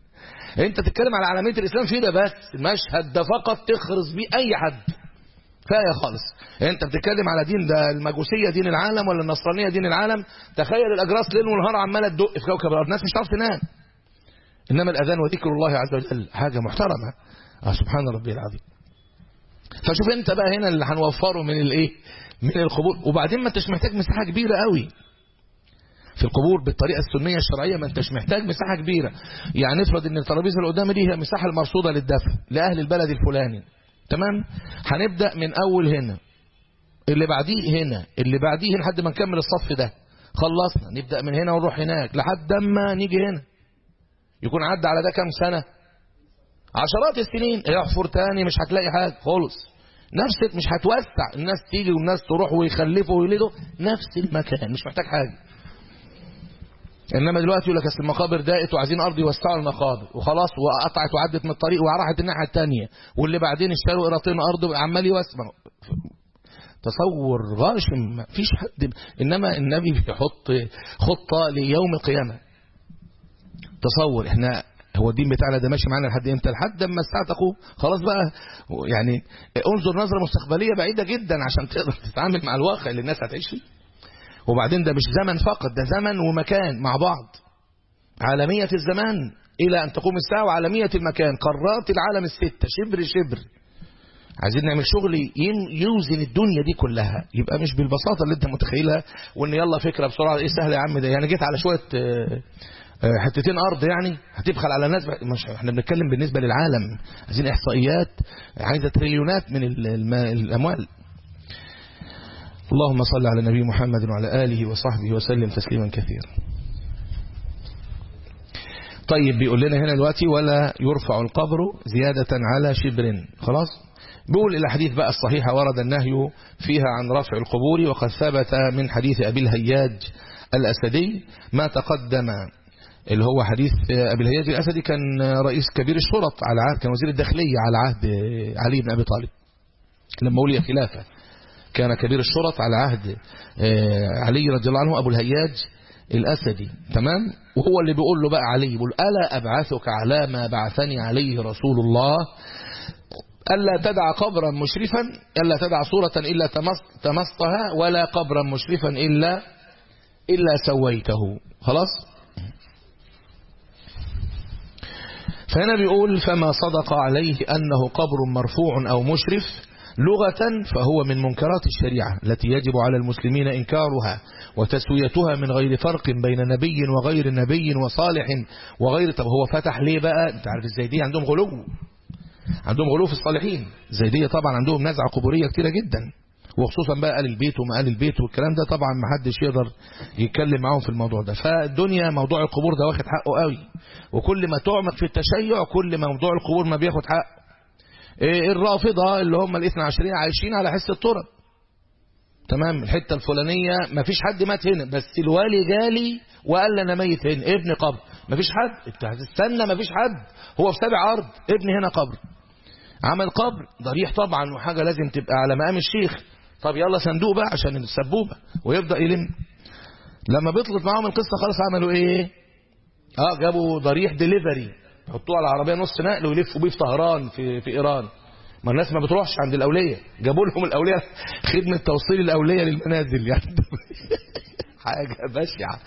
انت تتكلم على علاميه الاسلام في ده بس المشهد ده فقط تخرس بيه اي حد كفايه خالص انت بتتكلم على دين ده المجوسيه دين العالم ولا النصرانيه دين العالم تخيل الاجراس ليل ونهار عماله تدق في كوكب الارض الناس مش هتعرف تنام انما الاذان وذكر الله عز وجل حاجه محترمه اه سبحان ربي العظيم فشوف انت بقى هنا اللي هنوفره من الايه من القبور وبعدين ما انتش محتاج مساحه كبيره قوي في القبور بالطريقه السنيه الشرعيه ما انتش محتاج مساحه كبيره يعني افرض ان الترابيزه اللي قدامي دي هي المساحه المرصوده للدفن لاهل البلد الفلاني تمام هنبدا من اول هنا اللي بعديه هنا اللي بعديه هنا لحد ما نكمل الصف ده خلصنا نبدا من هنا ونروح هناك لحد ما نيجي هنا يكون عدى على ده كام سنه عشرات السنين يحفر تاني مش هتلاقي حاجه خالص نفس مش هتوسع الناس تيجي والناس تروح ويخلفوا ويولدوا نفس المكان مش محتاج حاجه انما دلوقتي يقول لك اصل المقابر ضاقت وعايزين ارض يوسعوا المقابر وخلاص وقطعت وعدت من الطريق وراحت الناحيه الثانيه واللي بعدين اشتروا قراطين ارض عمال يوسع تصور غاشم ما فيش حد انما النبي بيحط خطه ليوم القيامه تصور احنا هو الدين بتاعنا ده ماشي معانا لحد امتى لحد اما الساعه تقوم خلاص بقى يعني انظر نظره مستقبليه بعيده جدا عشان تقدر تتعامل مع الواقع اللي الناس هتعيش فيه وبعدين ده مش زمن فقط ده زمن ومكان مع بعض عالمية الزمان إلى أن تقوم الساعة وعالمية المكان قارات العالم الستة شبر شبر عايزين نعمل شغل يوزن الدنيا دي كلها يبقى مش بالبساطة اللي انت متخيلها وان يلا فكرة بسرعة ايه سهل يا عم ده يعني جيت على شوية حتتين ارض يعني هتبخل على الناس مش احنا بنتكلم بالنسبة للعالم عايزين احصائيات عايزة تريليونات من الاموال اللهم صل على النبي محمد وعلى آله وصحبه وسلم تسليما كثيرا طيب بيقول لنا هنا دلوقتي ولا يرفع القبر زيادة على شبر خلاص بيقول الحديث بقى الصحيحة ورد النهي فيها عن رفع القبور وقد ثبت من حديث أبي الهياج الأسدي ما تقدم اللي هو حديث أبي الهياج الأسدي كان رئيس كبير الشرط على عهد كان وزير الداخلية على عهد علي بن أبي طالب لما ولي خلافة كان كبير الشرط على عهد علي رضي الله عنه أبو الهياج الأسدي تمام وهو اللي بيقول له بقى علي بيقول ألا أبعثك على ما بعثني عليه رسول الله ألا تدع قبرا مشرفا ألا تدع صورة إلا تمسطها ولا قبرا مشرفا إلا إلا سويته خلاص فهنا بيقول فما صدق عليه أنه قبر مرفوع أو مشرف لغة فهو من منكرات الشريعة التي يجب على المسلمين إنكارها وتسويتها من غير فرق بين نبي وغير نبي وصالح وغير طب هو فتح ليه بقى انت عارف الزيدية عندهم غلو عندهم غلو في الصالحين الزيدية طبعا عندهم نزعة قبورية كتيرة جدا وخصوصا بقى آل البيت وما آل البيت والكلام ده طبعا ما حدش يقدر يتكلم معاهم في الموضوع ده فالدنيا موضوع القبور ده واخد حقه قوي وكل ما تعمق في التشيع كل ما موضوع القبور ما بياخد حقه الرافضة اللي هم الاثنى عشرين عايشين على حس التراب تمام الحتة الفلانية ما فيش حد مات هنا بس الوالي جالي وقال لي انا ميت هنا ابني قبر ما فيش حد انت هتستنى ما فيش حد هو في سابع ارض ابني هنا قبر عمل قبر ضريح طبعا وحاجة لازم تبقى على مقام الشيخ طب يلا صندوق بقى عشان السبوبة ويبدأ يلم لما بيطلت معاهم القصة خلاص عملوا ايه اه جابوا ضريح ديليفري يحطوه على عربيه نص نقل ويلفوا بيه في طهران في في ايران ما الناس ما بتروحش عند الاوليه جابوا لهم الاوليه خدمه توصيل الاوليه للمنازل يعني حاجه بشعه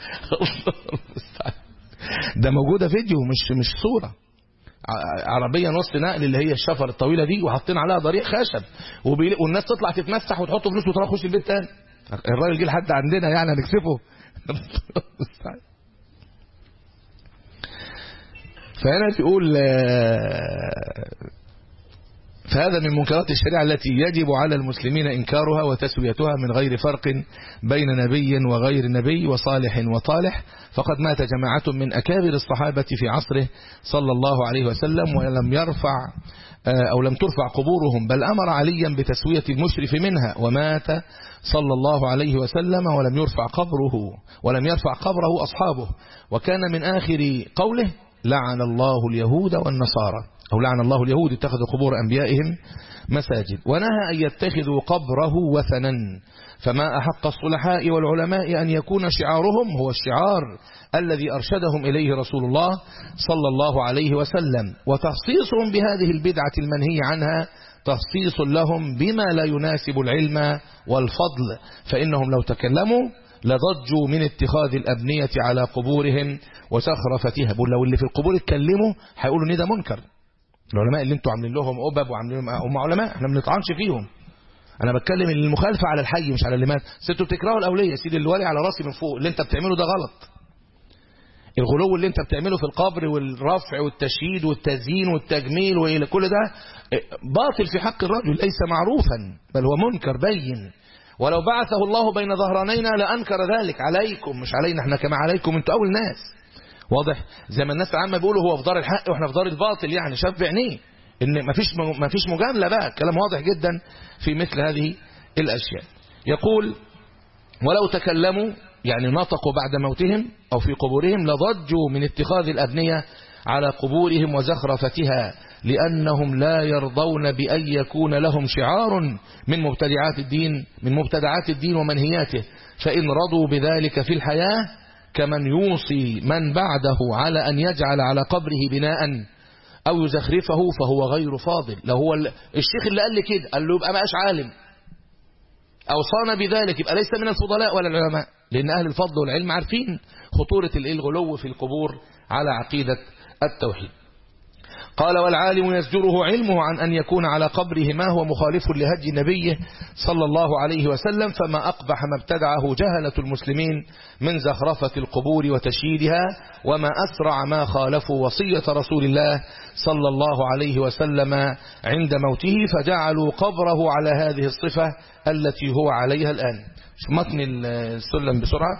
ده موجوده فيديو مش مش صوره عربيه نص نقل اللي هي الشفر الطويله دي وحاطين عليها ضريح خشب وبي... والناس تطلع تتمسح وتحط فلوس وتروح تخش البيت تاني الراجل جه لحد عندنا يعني هنكسفه فهنا تقول فهذا من منكرات الشريعة التي يجب على المسلمين إنكارها وتسويتها من غير فرق بين نبي وغير نبي وصالح وطالح فقد مات جماعة من أكابر الصحابة في عصره صلى الله عليه وسلم ولم يرفع أو لم ترفع قبورهم بل أمر عليا بتسوية المشرف منها ومات صلى الله عليه وسلم ولم يرفع قبره ولم يرفع قبره أصحابه وكان من آخر قوله لعن الله اليهود والنصارى أو لعن الله اليهود اتخذوا قبور أنبيائهم مساجد ونهى أن يتخذوا قبره وثنا فما أحق الصلحاء والعلماء أن يكون شعارهم هو الشعار الذي أرشدهم إليه رسول الله صلى الله عليه وسلم وتخصيصهم بهذه البدعة المنهي عنها تخصيص لهم بما لا يناسب العلم والفضل فإنهم لو تكلموا لضجوا من اتخاذ الأبنية على قبورهم وسخرفتها بقول لو اللي في القبور اتكلموا هيقولوا ان ده منكر العلماء اللي انتوا عاملين لهم أبب وعاملين لهم هم علماء احنا ما بنطعنش فيهم انا بتكلم المخالفه على الحي مش على اللي مات انتوا بتكرهوا الاوليه سيدي اللي والي على راسي من فوق اللي انت بتعمله ده غلط الغلو اللي انت بتعمله في القبر والرفع والتشييد والتزيين والتجميل وكل ده باطل في حق الرجل ليس معروفا بل هو منكر بين ولو بعثه الله بين ظهرانينا لأنكر ذلك عليكم مش علينا احنا كما عليكم انتوا أول ناس واضح زي ما الناس العامة بيقولوا هو في دار الحق واحنا في دار الباطل يعني شاف بعينيه ان مفيش مفيش مجاملة بقى كلام واضح جدا في مثل هذه الأشياء يقول ولو تكلموا يعني نطقوا بعد موتهم أو في قبورهم لضجوا من اتخاذ الأبنية على قبورهم وزخرفتها لأنهم لا يرضون بأن يكون لهم شعار من مبتدعات الدين من مبتدعات الدين ومنهياته فإن رضوا بذلك في الحياة كمن يوصي من بعده على أن يجعل على قبره بناء أو يزخرفه فهو غير فاضل لو هو الشيخ اللي قال لي كده قال له يبقى بقاش عالم أوصانا بذلك يبقى ليس من الفضلاء ولا العلماء لأن أهل الفضل والعلم عارفين خطورة الغلو في القبور على عقيدة التوحيد قال والعالم يزجره علمه عن أن يكون على قبره ما هو مخالف لهدي نبيه صلى الله عليه وسلم فما أقبح ما ابتدعه جهلة المسلمين من زخرفة القبور وتشييدها وما أسرع ما خالفوا وصية رسول الله صلى الله عليه وسلم عند موته فجعلوا قبره على هذه الصفة التي هو عليها الآن متن السلم بسرعة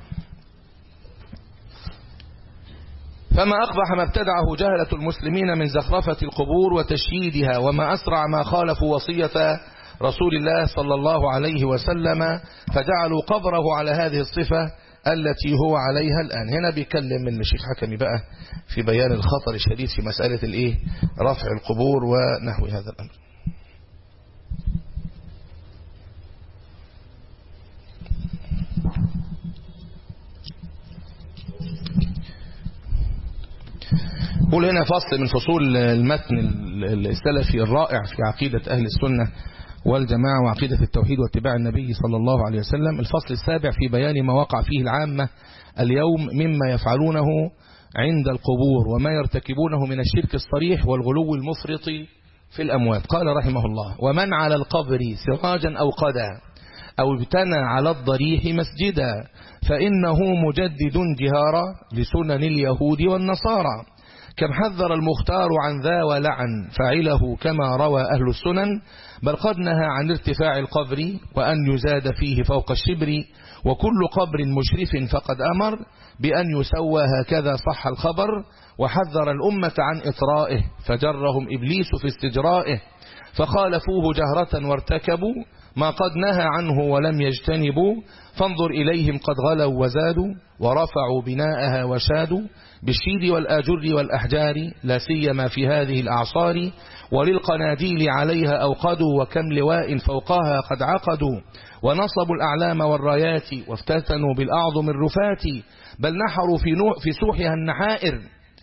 فما أقبح ما ابتدعه جهلة المسلمين من زخرفة القبور وتشييدها وما أسرع ما خالفوا وصية رسول الله صلى الله عليه وسلم فجعلوا قبره على هذه الصفة التي هو عليها الآن هنا بيكلم من الشيخ حكمي بقى في بيان الخطر الشديد في مسألة الإيه رفع القبور ونحو هذا الأمر قول هنا فصل من فصول المتن السلفي الرائع في عقيدة أهل السنة والجماعة وعقيدة التوحيد واتباع النبي صلى الله عليه وسلم الفصل السابع في بيان ما وقع فيه العامة اليوم مما يفعلونه عند القبور وما يرتكبونه من الشرك الصريح والغلو المفرط في الأموات قال رحمه الله ومن على القبر سراجا أو قدا أو ابتنى على الضريح مسجدا فإنه مجدد جهارا لسنن اليهود والنصارى كم حذر المختار عن ذا ولعن فعله كما روى أهل السنن بل قد نهى عن ارتفاع القبر وأن يزاد فيه فوق الشبر وكل قبر مشرف فقد أمر بأن يسوى هكذا صح الخبر وحذر الأمة عن إطرائه فجرهم إبليس في استجرائه فخالفوه جهرة وارتكبوا ما قد نهى عنه ولم يجتنبوا فانظر إليهم قد غلوا وزادوا ورفعوا بناءها وشادوا بالشيد والآجر والأحجار لا سيما في هذه الأعصار وللقناديل عليها أوقدوا وكم لواء فوقها قد عقدوا ونصبوا الأعلام والرايات وافتتنوا بالأعظم الرفات بل نحروا في, نوع في سوحها النحائر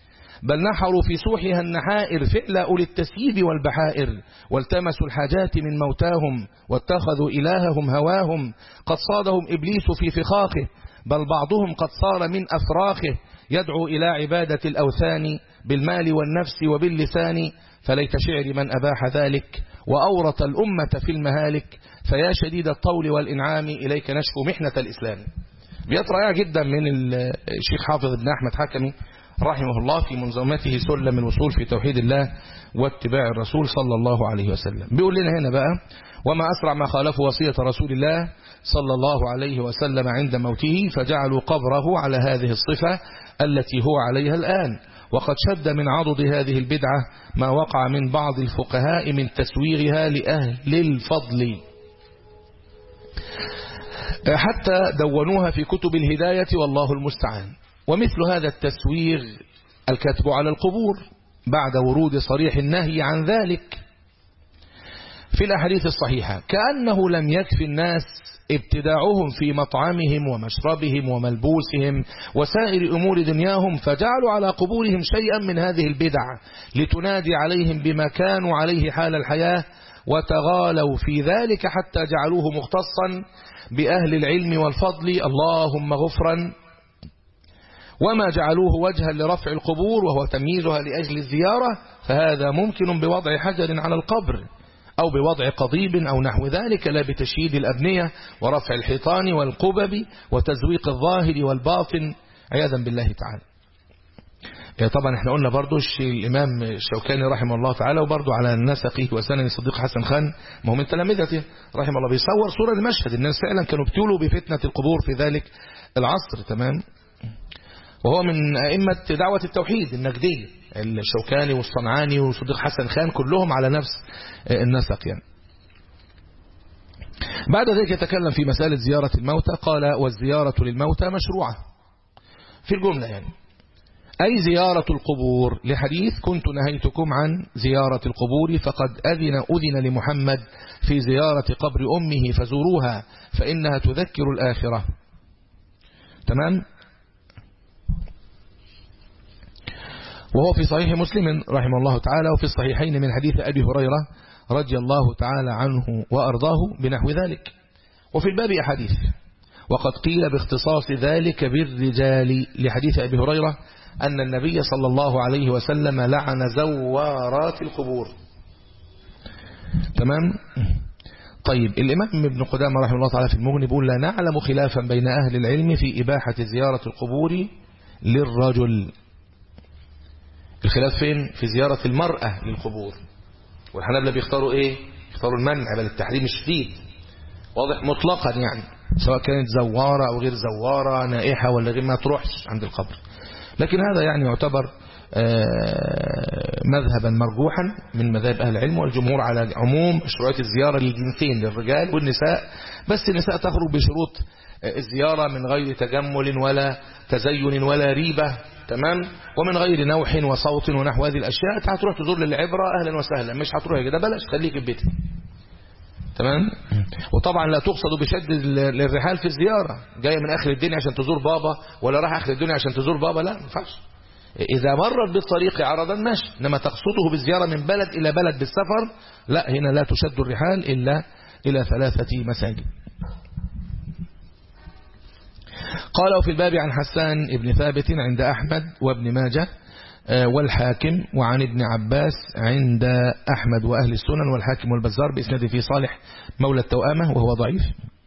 بل نحروا في سوحها النحائر فعل أولي التسييب والبحائر والتمسوا الحاجات من موتاهم واتخذوا إلههم هواهم قد صادهم إبليس في فخاخه بل بعضهم قد صار من أفراخه يدعو إلى عبادة الأوثان بالمال والنفس وباللسان فليت شعر من أباح ذلك وأورط الأمة في المهالك فيا شديد الطول والإنعام إليك نشكو محنة الإسلام بيت رائع جدا من الشيخ حافظ بن أحمد حكمي رحمه الله في منظمته سلم الوصول في توحيد الله واتباع الرسول صلى الله عليه وسلم بيقول لنا هنا بقى وما أسرع ما خالف وصية رسول الله صلى الله عليه وسلم عند موته فجعلوا قبره على هذه الصفة التي هو عليها الآن وقد شد من عضد هذه البدعة ما وقع من بعض الفقهاء من تسويغها لأهل الفضل حتى دونوها في كتب الهداية والله المستعان ومثل هذا التسويغ الكتب على القبور بعد ورود صريح النهي عن ذلك في الأحاديث الصحيحة كأنه لم يكفي الناس ابتداعهم في مطعمهم ومشربهم وملبوسهم وسائر أمور دنياهم فجعلوا على قبورهم شيئا من هذه البدع لتنادي عليهم بما كانوا عليه حال الحياة وتغالوا في ذلك حتى جعلوه مختصا بأهل العلم والفضل اللهم غفرا وما جعلوه وجها لرفع القبور وهو تمييزها لأجل الزيارة فهذا ممكن بوضع حجر على القبر أو بوضع قضيب أو نحو ذلك لا بتشييد الأبنية ورفع الحيطان والقبب وتزويق الظاهر والباطن عياذا بالله تعالى طبعا احنا قلنا برضو الإمام الشوكاني رحمه الله تعالى وبرضو على نسقه وسنن صديق حسن خان ما هو من تلامذته رحمه الله بيصور صورة المشهد الناس فعلا كانوا بتولوا بفتنة القبور في ذلك العصر تمام وهو من أئمة دعوة التوحيد النجدية الشوكاني والصنعاني وصديق حسن خان كلهم على نفس النسق يعني بعد ذلك يتكلم في مسألة زيارة الموتى قال والزيارة للموتى مشروعة في الجملة يعني أي زيارة القبور لحديث كنت نهيتكم عن زيارة القبور فقد أذن أذن لمحمد في زيارة قبر أمه فزوروها فإنها تذكر الآخرة تمام وهو في صحيح مسلم رحمه الله تعالى وفي الصحيحين من حديث أبي هريرة رضي الله تعالى عنه وأرضاه بنحو ذلك وفي الباب أحاديث وقد قيل باختصاص ذلك بالرجال لحديث أبي هريرة أن النبي صلى الله عليه وسلم لعن زوارات القبور تمام طيب الإمام ابن قدامة رحمه الله تعالى في المغني بيقول لا نعلم خلافا بين أهل العلم في إباحة زيارة القبور للرجل الخلاف فين في زيارة المرأة للقبور والحنابلة بيختاروا ايه يختاروا المنع بل التحريم الشديد واضح مطلقا يعني سواء كانت زوارة او غير زوارة نائحة ولا غير ما تروحش عند القبر لكن هذا يعني يعتبر مذهبا مرجوحا من مذاهب أهل العلم والجمهور على عموم شروط الزيارة للجنسين للرجال والنساء بس النساء تخرج بشروط الزيارة من غير تجمل ولا تزين ولا ريبة تمام ومن غير نوح وصوت ونحو هذه الأشياء هتروح تزور للعبرة أهلا وسهلا مش هتروح كده بلاش خليك في بيتك تمام وطبعا لا تقصد بشد الرحال في الزيارة جاية من آخر الدنيا عشان تزور بابا ولا راح آخر الدنيا عشان تزور بابا لا ما ينفعش إذا مرت بالطريق عرضا ماشي إنما تقصده بالزيارة من بلد إلى بلد بالسفر لا هنا لا تشد الرحال إلا إلى ثلاثة مساجد قالوا في الباب عن حسان بن ثابت عند أحمد وابن ماجه والحاكم وعن ابن عباس عند أحمد وأهل السنن والحاكم والبزار بإسناد في صالح مولى التوأمة وهو ضعيف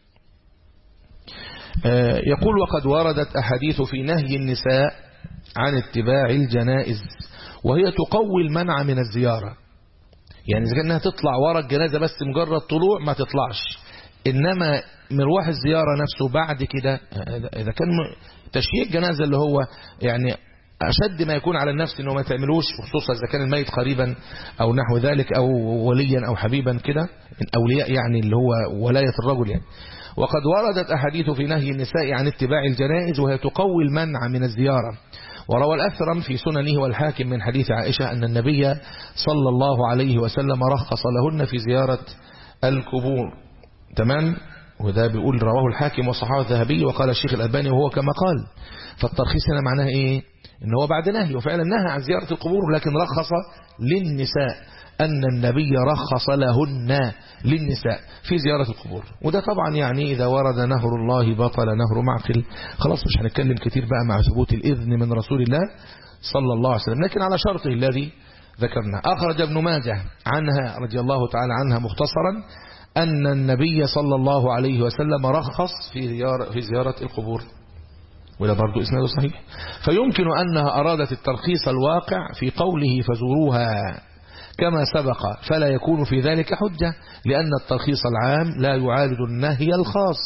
يقول وقد وردت أحاديث في نهي النساء عن اتباع الجنائز وهي تقوي المنع من الزيارة يعني إذا كانها تطلع ورا الجنازة بس مجرد طلوع ما تطلعش إنما مروح الزيارة نفسه بعد كده إذا كان تشييع الجنازة اللي هو يعني أشد ما يكون على النفس إنه ما تعملوش خصوصا إذا كان الميت قريبا أو نحو ذلك أو وليا أو حبيبا كده من أولياء يعني اللي هو ولاية الرجل يعني وقد وردت أحاديث في نهي النساء عن اتباع الجنائز وهي تقوي المنع من الزيارة وروى الأثرم في سننه والحاكم من حديث عائشة أن النبي صلى الله عليه وسلم رخص لهن في زيارة القبور تمام وده بيقول رواه الحاكم وصححه الذهبي وقال الشيخ الألباني وهو كما قال فالترخيص هنا معناه إيه إن هو بعد نهي وفعلا نهى عن زيارة القبور لكن رخص للنساء أن النبي رخص لهن للنساء في زيارة القبور وده طبعا يعني إذا ورد نهر الله بطل نهر معقل خلاص مش هنتكلم كتير بقى مع ثبوت الإذن من رسول الله صلى الله عليه وسلم لكن على شرطه الذي ذكرنا أخرج ابن ماجه عنها رضي الله تعالى عنها مختصرا أن النبي صلى الله عليه وسلم رخص في زيارة, في زيارة القبور وده برضو إسناده صحيح فيمكن أنها أرادت الترخيص الواقع في قوله فزوروها كما سبق فلا يكون في ذلك حجة لأن الترخيص العام لا يعارض النهي الخاص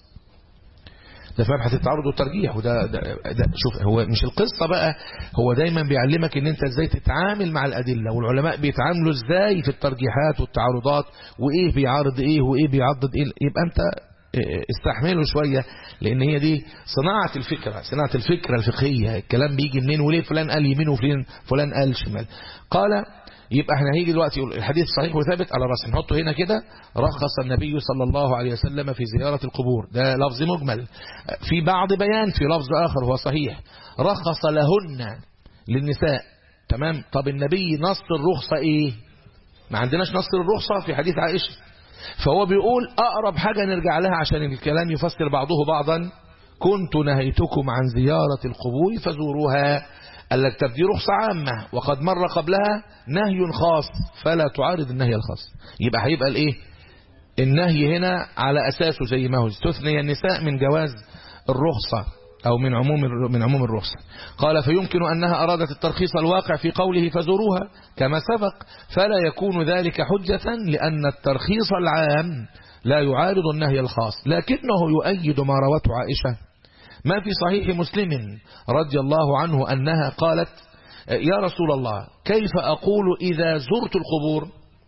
ده في مبحث التعارض والترجيح وده ده ده شوف هو مش القصة بقى هو دايما بيعلمك ان انت ازاي تتعامل مع الأدلة والعلماء بيتعاملوا ازاي في الترجيحات والتعارضات وايه بيعارض ايه وايه بيعضد ايه يبقى انت استحمله شوية لان هي دي صناعة الفكرة صناعة الفكرة الفقهية الكلام بيجي منين وليه فلان قال يمين وفلان فلان قال شمال قال يبقى احنا هيجي دلوقتي يقول الحديث صحيح وثابت على راس نحطه هنا كده رخص النبي صلى الله عليه وسلم في زيارة القبور ده لفظ مجمل في بعض بيان في لفظ آخر هو صحيح رخص لهن للنساء تمام طب النبي نص الرخصة ايه ما عندناش نص الرخصة في حديث عائشة فهو بيقول أقرب حاجة نرجع لها عشان الكلام يفسر بعضه بعضا كنت نهيتكم عن زيارة القبور فزوروها قال لك طب دي رخصة عامة وقد مر قبلها نهي خاص فلا تعارض النهي الخاص يبقى هيبقى الايه النهي هنا على أساسه زي ما هو استثني النساء من جواز الرخصة أو من عموم من عموم الرخصة قال فيمكن أنها أرادت الترخيص الواقع في قوله فزوروها كما سبق فلا يكون ذلك حجة لأن الترخيص العام لا يعارض النهي الخاص لكنه يؤيد ما روته عائشة ما في صحيح مسلم رضي الله عنه أنها قالت يا رسول الله كيف أقول إذا زرت القبور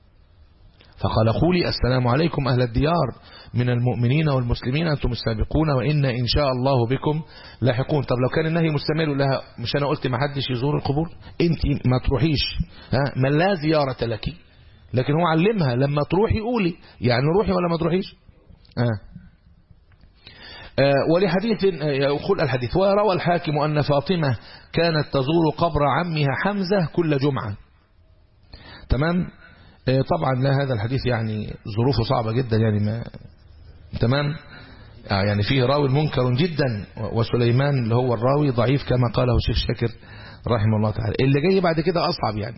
فقال قولي السلام عليكم أهل الديار من المؤمنين والمسلمين أنتم السابقون وإن إن شاء الله بكم لاحقون طب لو كان النهي مستمر لها مش أنا قلت ما حدش يزور القبور أنت ما تروحيش ها ما لا زيارة لك لكن هو علمها لما تروحي قولي يعني روحي ولا ما تروحيش ها ولحديث يقول الحديث وروى الحاكم أن فاطمة كانت تزور قبر عمها حمزة كل جمعة تمام طبعا لا هذا الحديث يعني ظروفه صعبة جدا يعني ما تمام يعني فيه راوي منكر جدا وسليمان اللي هو الراوي ضعيف كما قاله الشيخ شاكر رحمه الله تعالى اللي جاي بعد كده أصعب يعني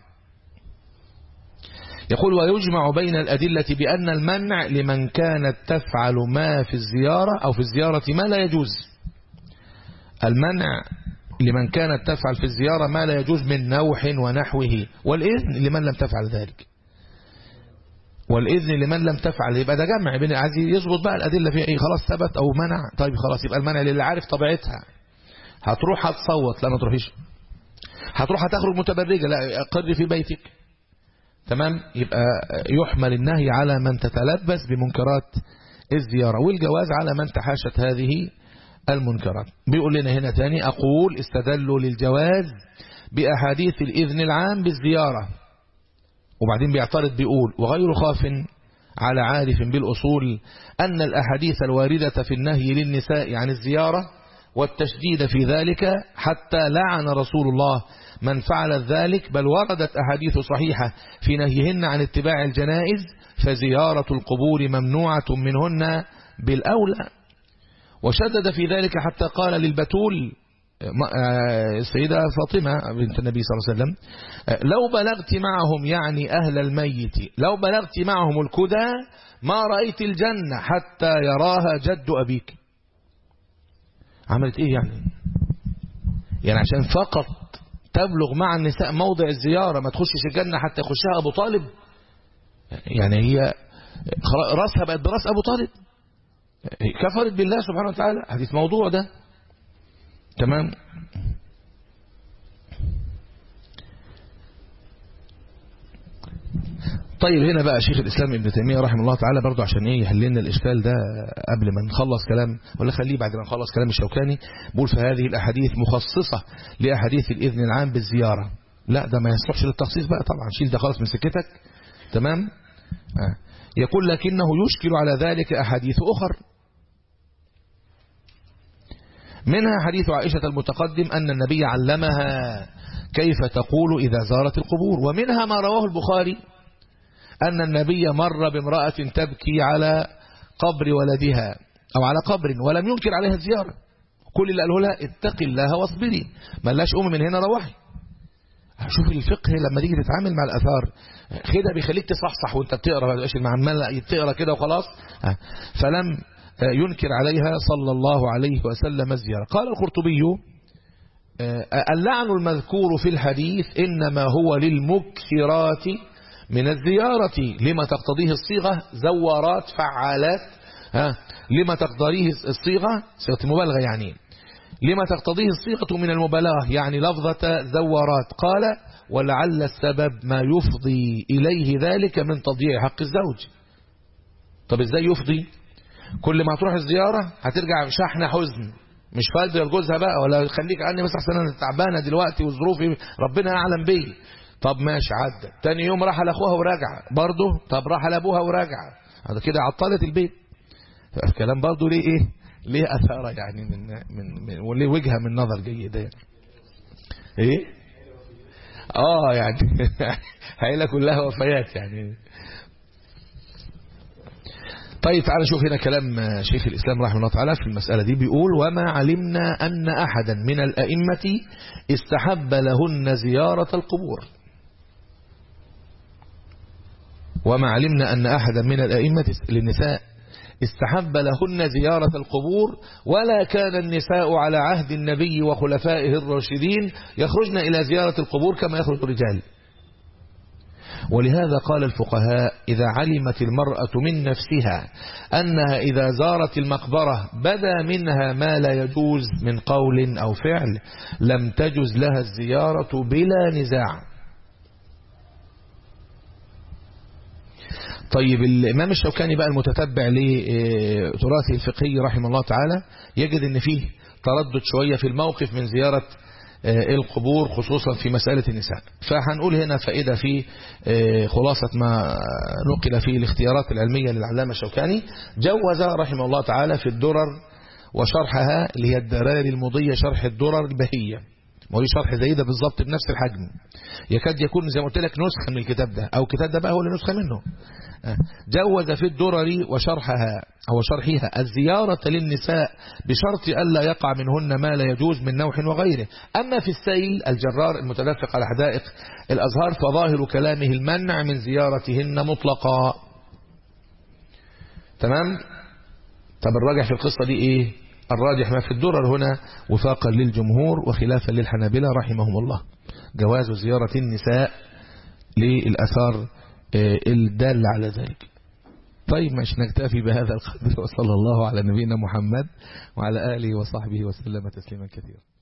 يقول ويجمع بين الأدلة بأن المنع لمن كانت تفعل ما في الزيارة أو في الزيارة ما لا يجوز المنع لمن كانت تفعل في الزيارة ما لا يجوز من نوح ونحوه والإذن لمن لم تفعل ذلك والإذن لمن لم تفعل يبقى ده جمع بين عايز يظبط بقى الأدلة فيها إيه خلاص ثبت أو منع طيب خلاص يبقى المنع للي عارف طبيعتها هتروح هتصوت لا ما تروحيش هتروح هتخرج متبرجة لا قر في بيتك تمام يبقى يحمل النهي على من تتلبس بمنكرات الزيارة والجواز على من تحاشت هذه المنكرات بيقول لنا هنا تاني أقول استدلوا للجواز بأحاديث الإذن العام بالزيارة وبعدين بيعترض بيقول وغير خاف على عارف بالأصول أن الأحاديث الواردة في النهي للنساء عن الزيارة والتشديد في ذلك حتى لعن رسول الله من فعل ذلك بل وردت أحاديث صحيحة في نهيهن عن اتباع الجنائز فزيارة القبور ممنوعة منهن بالأولى وشدد في ذلك حتى قال للبتول السيدة فاطمة بنت النبي صلى الله عليه وسلم لو بلغت معهم يعني أهل الميت لو بلغت معهم الكدى ما رأيت الجنة حتى يراها جد أبيك عملت إيه يعني يعني عشان فقط تبلغ مع النساء موضع الزيارة ما تخشش الجنة حتى يخشها أبو طالب يعني هي رأسها بقت براس أبو طالب كفرت بالله سبحانه وتعالى حديث موضوع ده تمام طيب هنا بقى شيخ الإسلام ابن تيمية رحمه الله تعالى برضو عشان ايه يحل لنا الإشكال ده قبل ما نخلص كلام ولا خليه بعد ما نخلص كلام الشوكاني بقول في هذه الأحاديث مخصصة لأحاديث الإذن العام بالزيارة لا ده ما يصلحش للتخصيص بقى طبعا شيل ده خالص من سكتك تمام آه. يقول لكنه يشكل على ذلك أحاديث أخر منها حديث عائشة المتقدم أن النبي علمها كيف تقول إذا زارت القبور ومنها ما رواه البخاري أن النبي مر بامرأة تبكي على قبر ولدها أو على قبر ولم ينكر عليها الزيارة كل اللي قاله لها اتقي الله واصبري ملاش أم من هنا روحي شوف الفقه لما تيجي تتعامل مع الأثار كده بيخليك تصحصح وانت بتقرا ما تبقاش المعمل تقرا كده وخلاص فلم ينكر عليها صلى الله عليه وسلم الزيارة قال القرطبي اللعن المذكور في الحديث إنما هو للمكثرات من الزيارة لما تقتضيه الصيغة زوارات فعالات ها لما تقتضيه الصيغة صيغة المبالغة يعني لما تقتضيه الصيغة من المبالغة يعني لفظة زوارات قال ولعل السبب ما يفضي إليه ذلك من تضييع حق الزوج طب ازاي يفضي كل ما تروح الزيارة هترجع شحنة حزن مش فاضي لجوزها بقى ولا خليك عني بس احسن انا تعبانه دلوقتي وظروفي ربنا اعلم بي طب ماشي عدى تاني يوم راح لاخوها وراجع برضه طب راح لابوها وراجع هذا كده عطلت البيت الكلام برضه ليه ايه ليه اثاره يعني من من, من وليه وجهه من نظر جيده يعني. ايه اه يعني عيله كلها وفيات يعني طيب تعالى شوف هنا كلام شيخ الإسلام رحمه الله تعالى في المسألة دي بيقول وما علمنا أن أحدا من الأئمة استحب لهن زيارة القبور وما علمنا أن أحدا من الأئمة للنساء استحب لهن زيارة القبور ولا كان النساء على عهد النبي وخلفائه الراشدين يخرجن إلى زيارة القبور كما يخرج الرجال ولهذا قال الفقهاء إذا علمت المرأة من نفسها أنها إذا زارت المقبرة بدا منها ما لا يجوز من قول أو فعل لم تجز لها الزيارة بلا نزاع طيب الإمام الشوكاني بقى المتتبع لتراثه الفقهي رحمه الله تعالى يجد أن فيه تردد شوية في الموقف من زيارة القبور خصوصا في مسألة النساء فهنقول هنا فائدة في خلاصة ما نقل فيه الاختيارات العلمية للعلامة الشوكاني جوز رحمه الله تعالى في الدرر وشرحها اللي هي الدراري المضية شرح الدرر البهية ما هو شرح زي ده بالظبط بنفس الحجم يكاد يكون زي ما قلت لك نسخة من الكتاب ده أو الكتاب ده بقى هو اللي نسخة منه جوز في الدرر وشرحها أو شرحها الزيارة للنساء بشرط ألا يقع منهن ما لا يجوز من نوح وغيره أما في السيل الجرار المتدفق على حدائق الأزهار فظاهر كلامه المنع من زيارتهن مطلقا تمام طب الراجح في القصة دي إيه الراجح ما في الدرر هنا وفاقا للجمهور وخلافا للحنابلة رحمهم الله جواز زيارة النساء للأثار الدال على ذلك طيب مش نكتفي بهذا القدر وصلى الله على نبينا محمد وعلى آله وصحبه وسلم تسليما كثيرا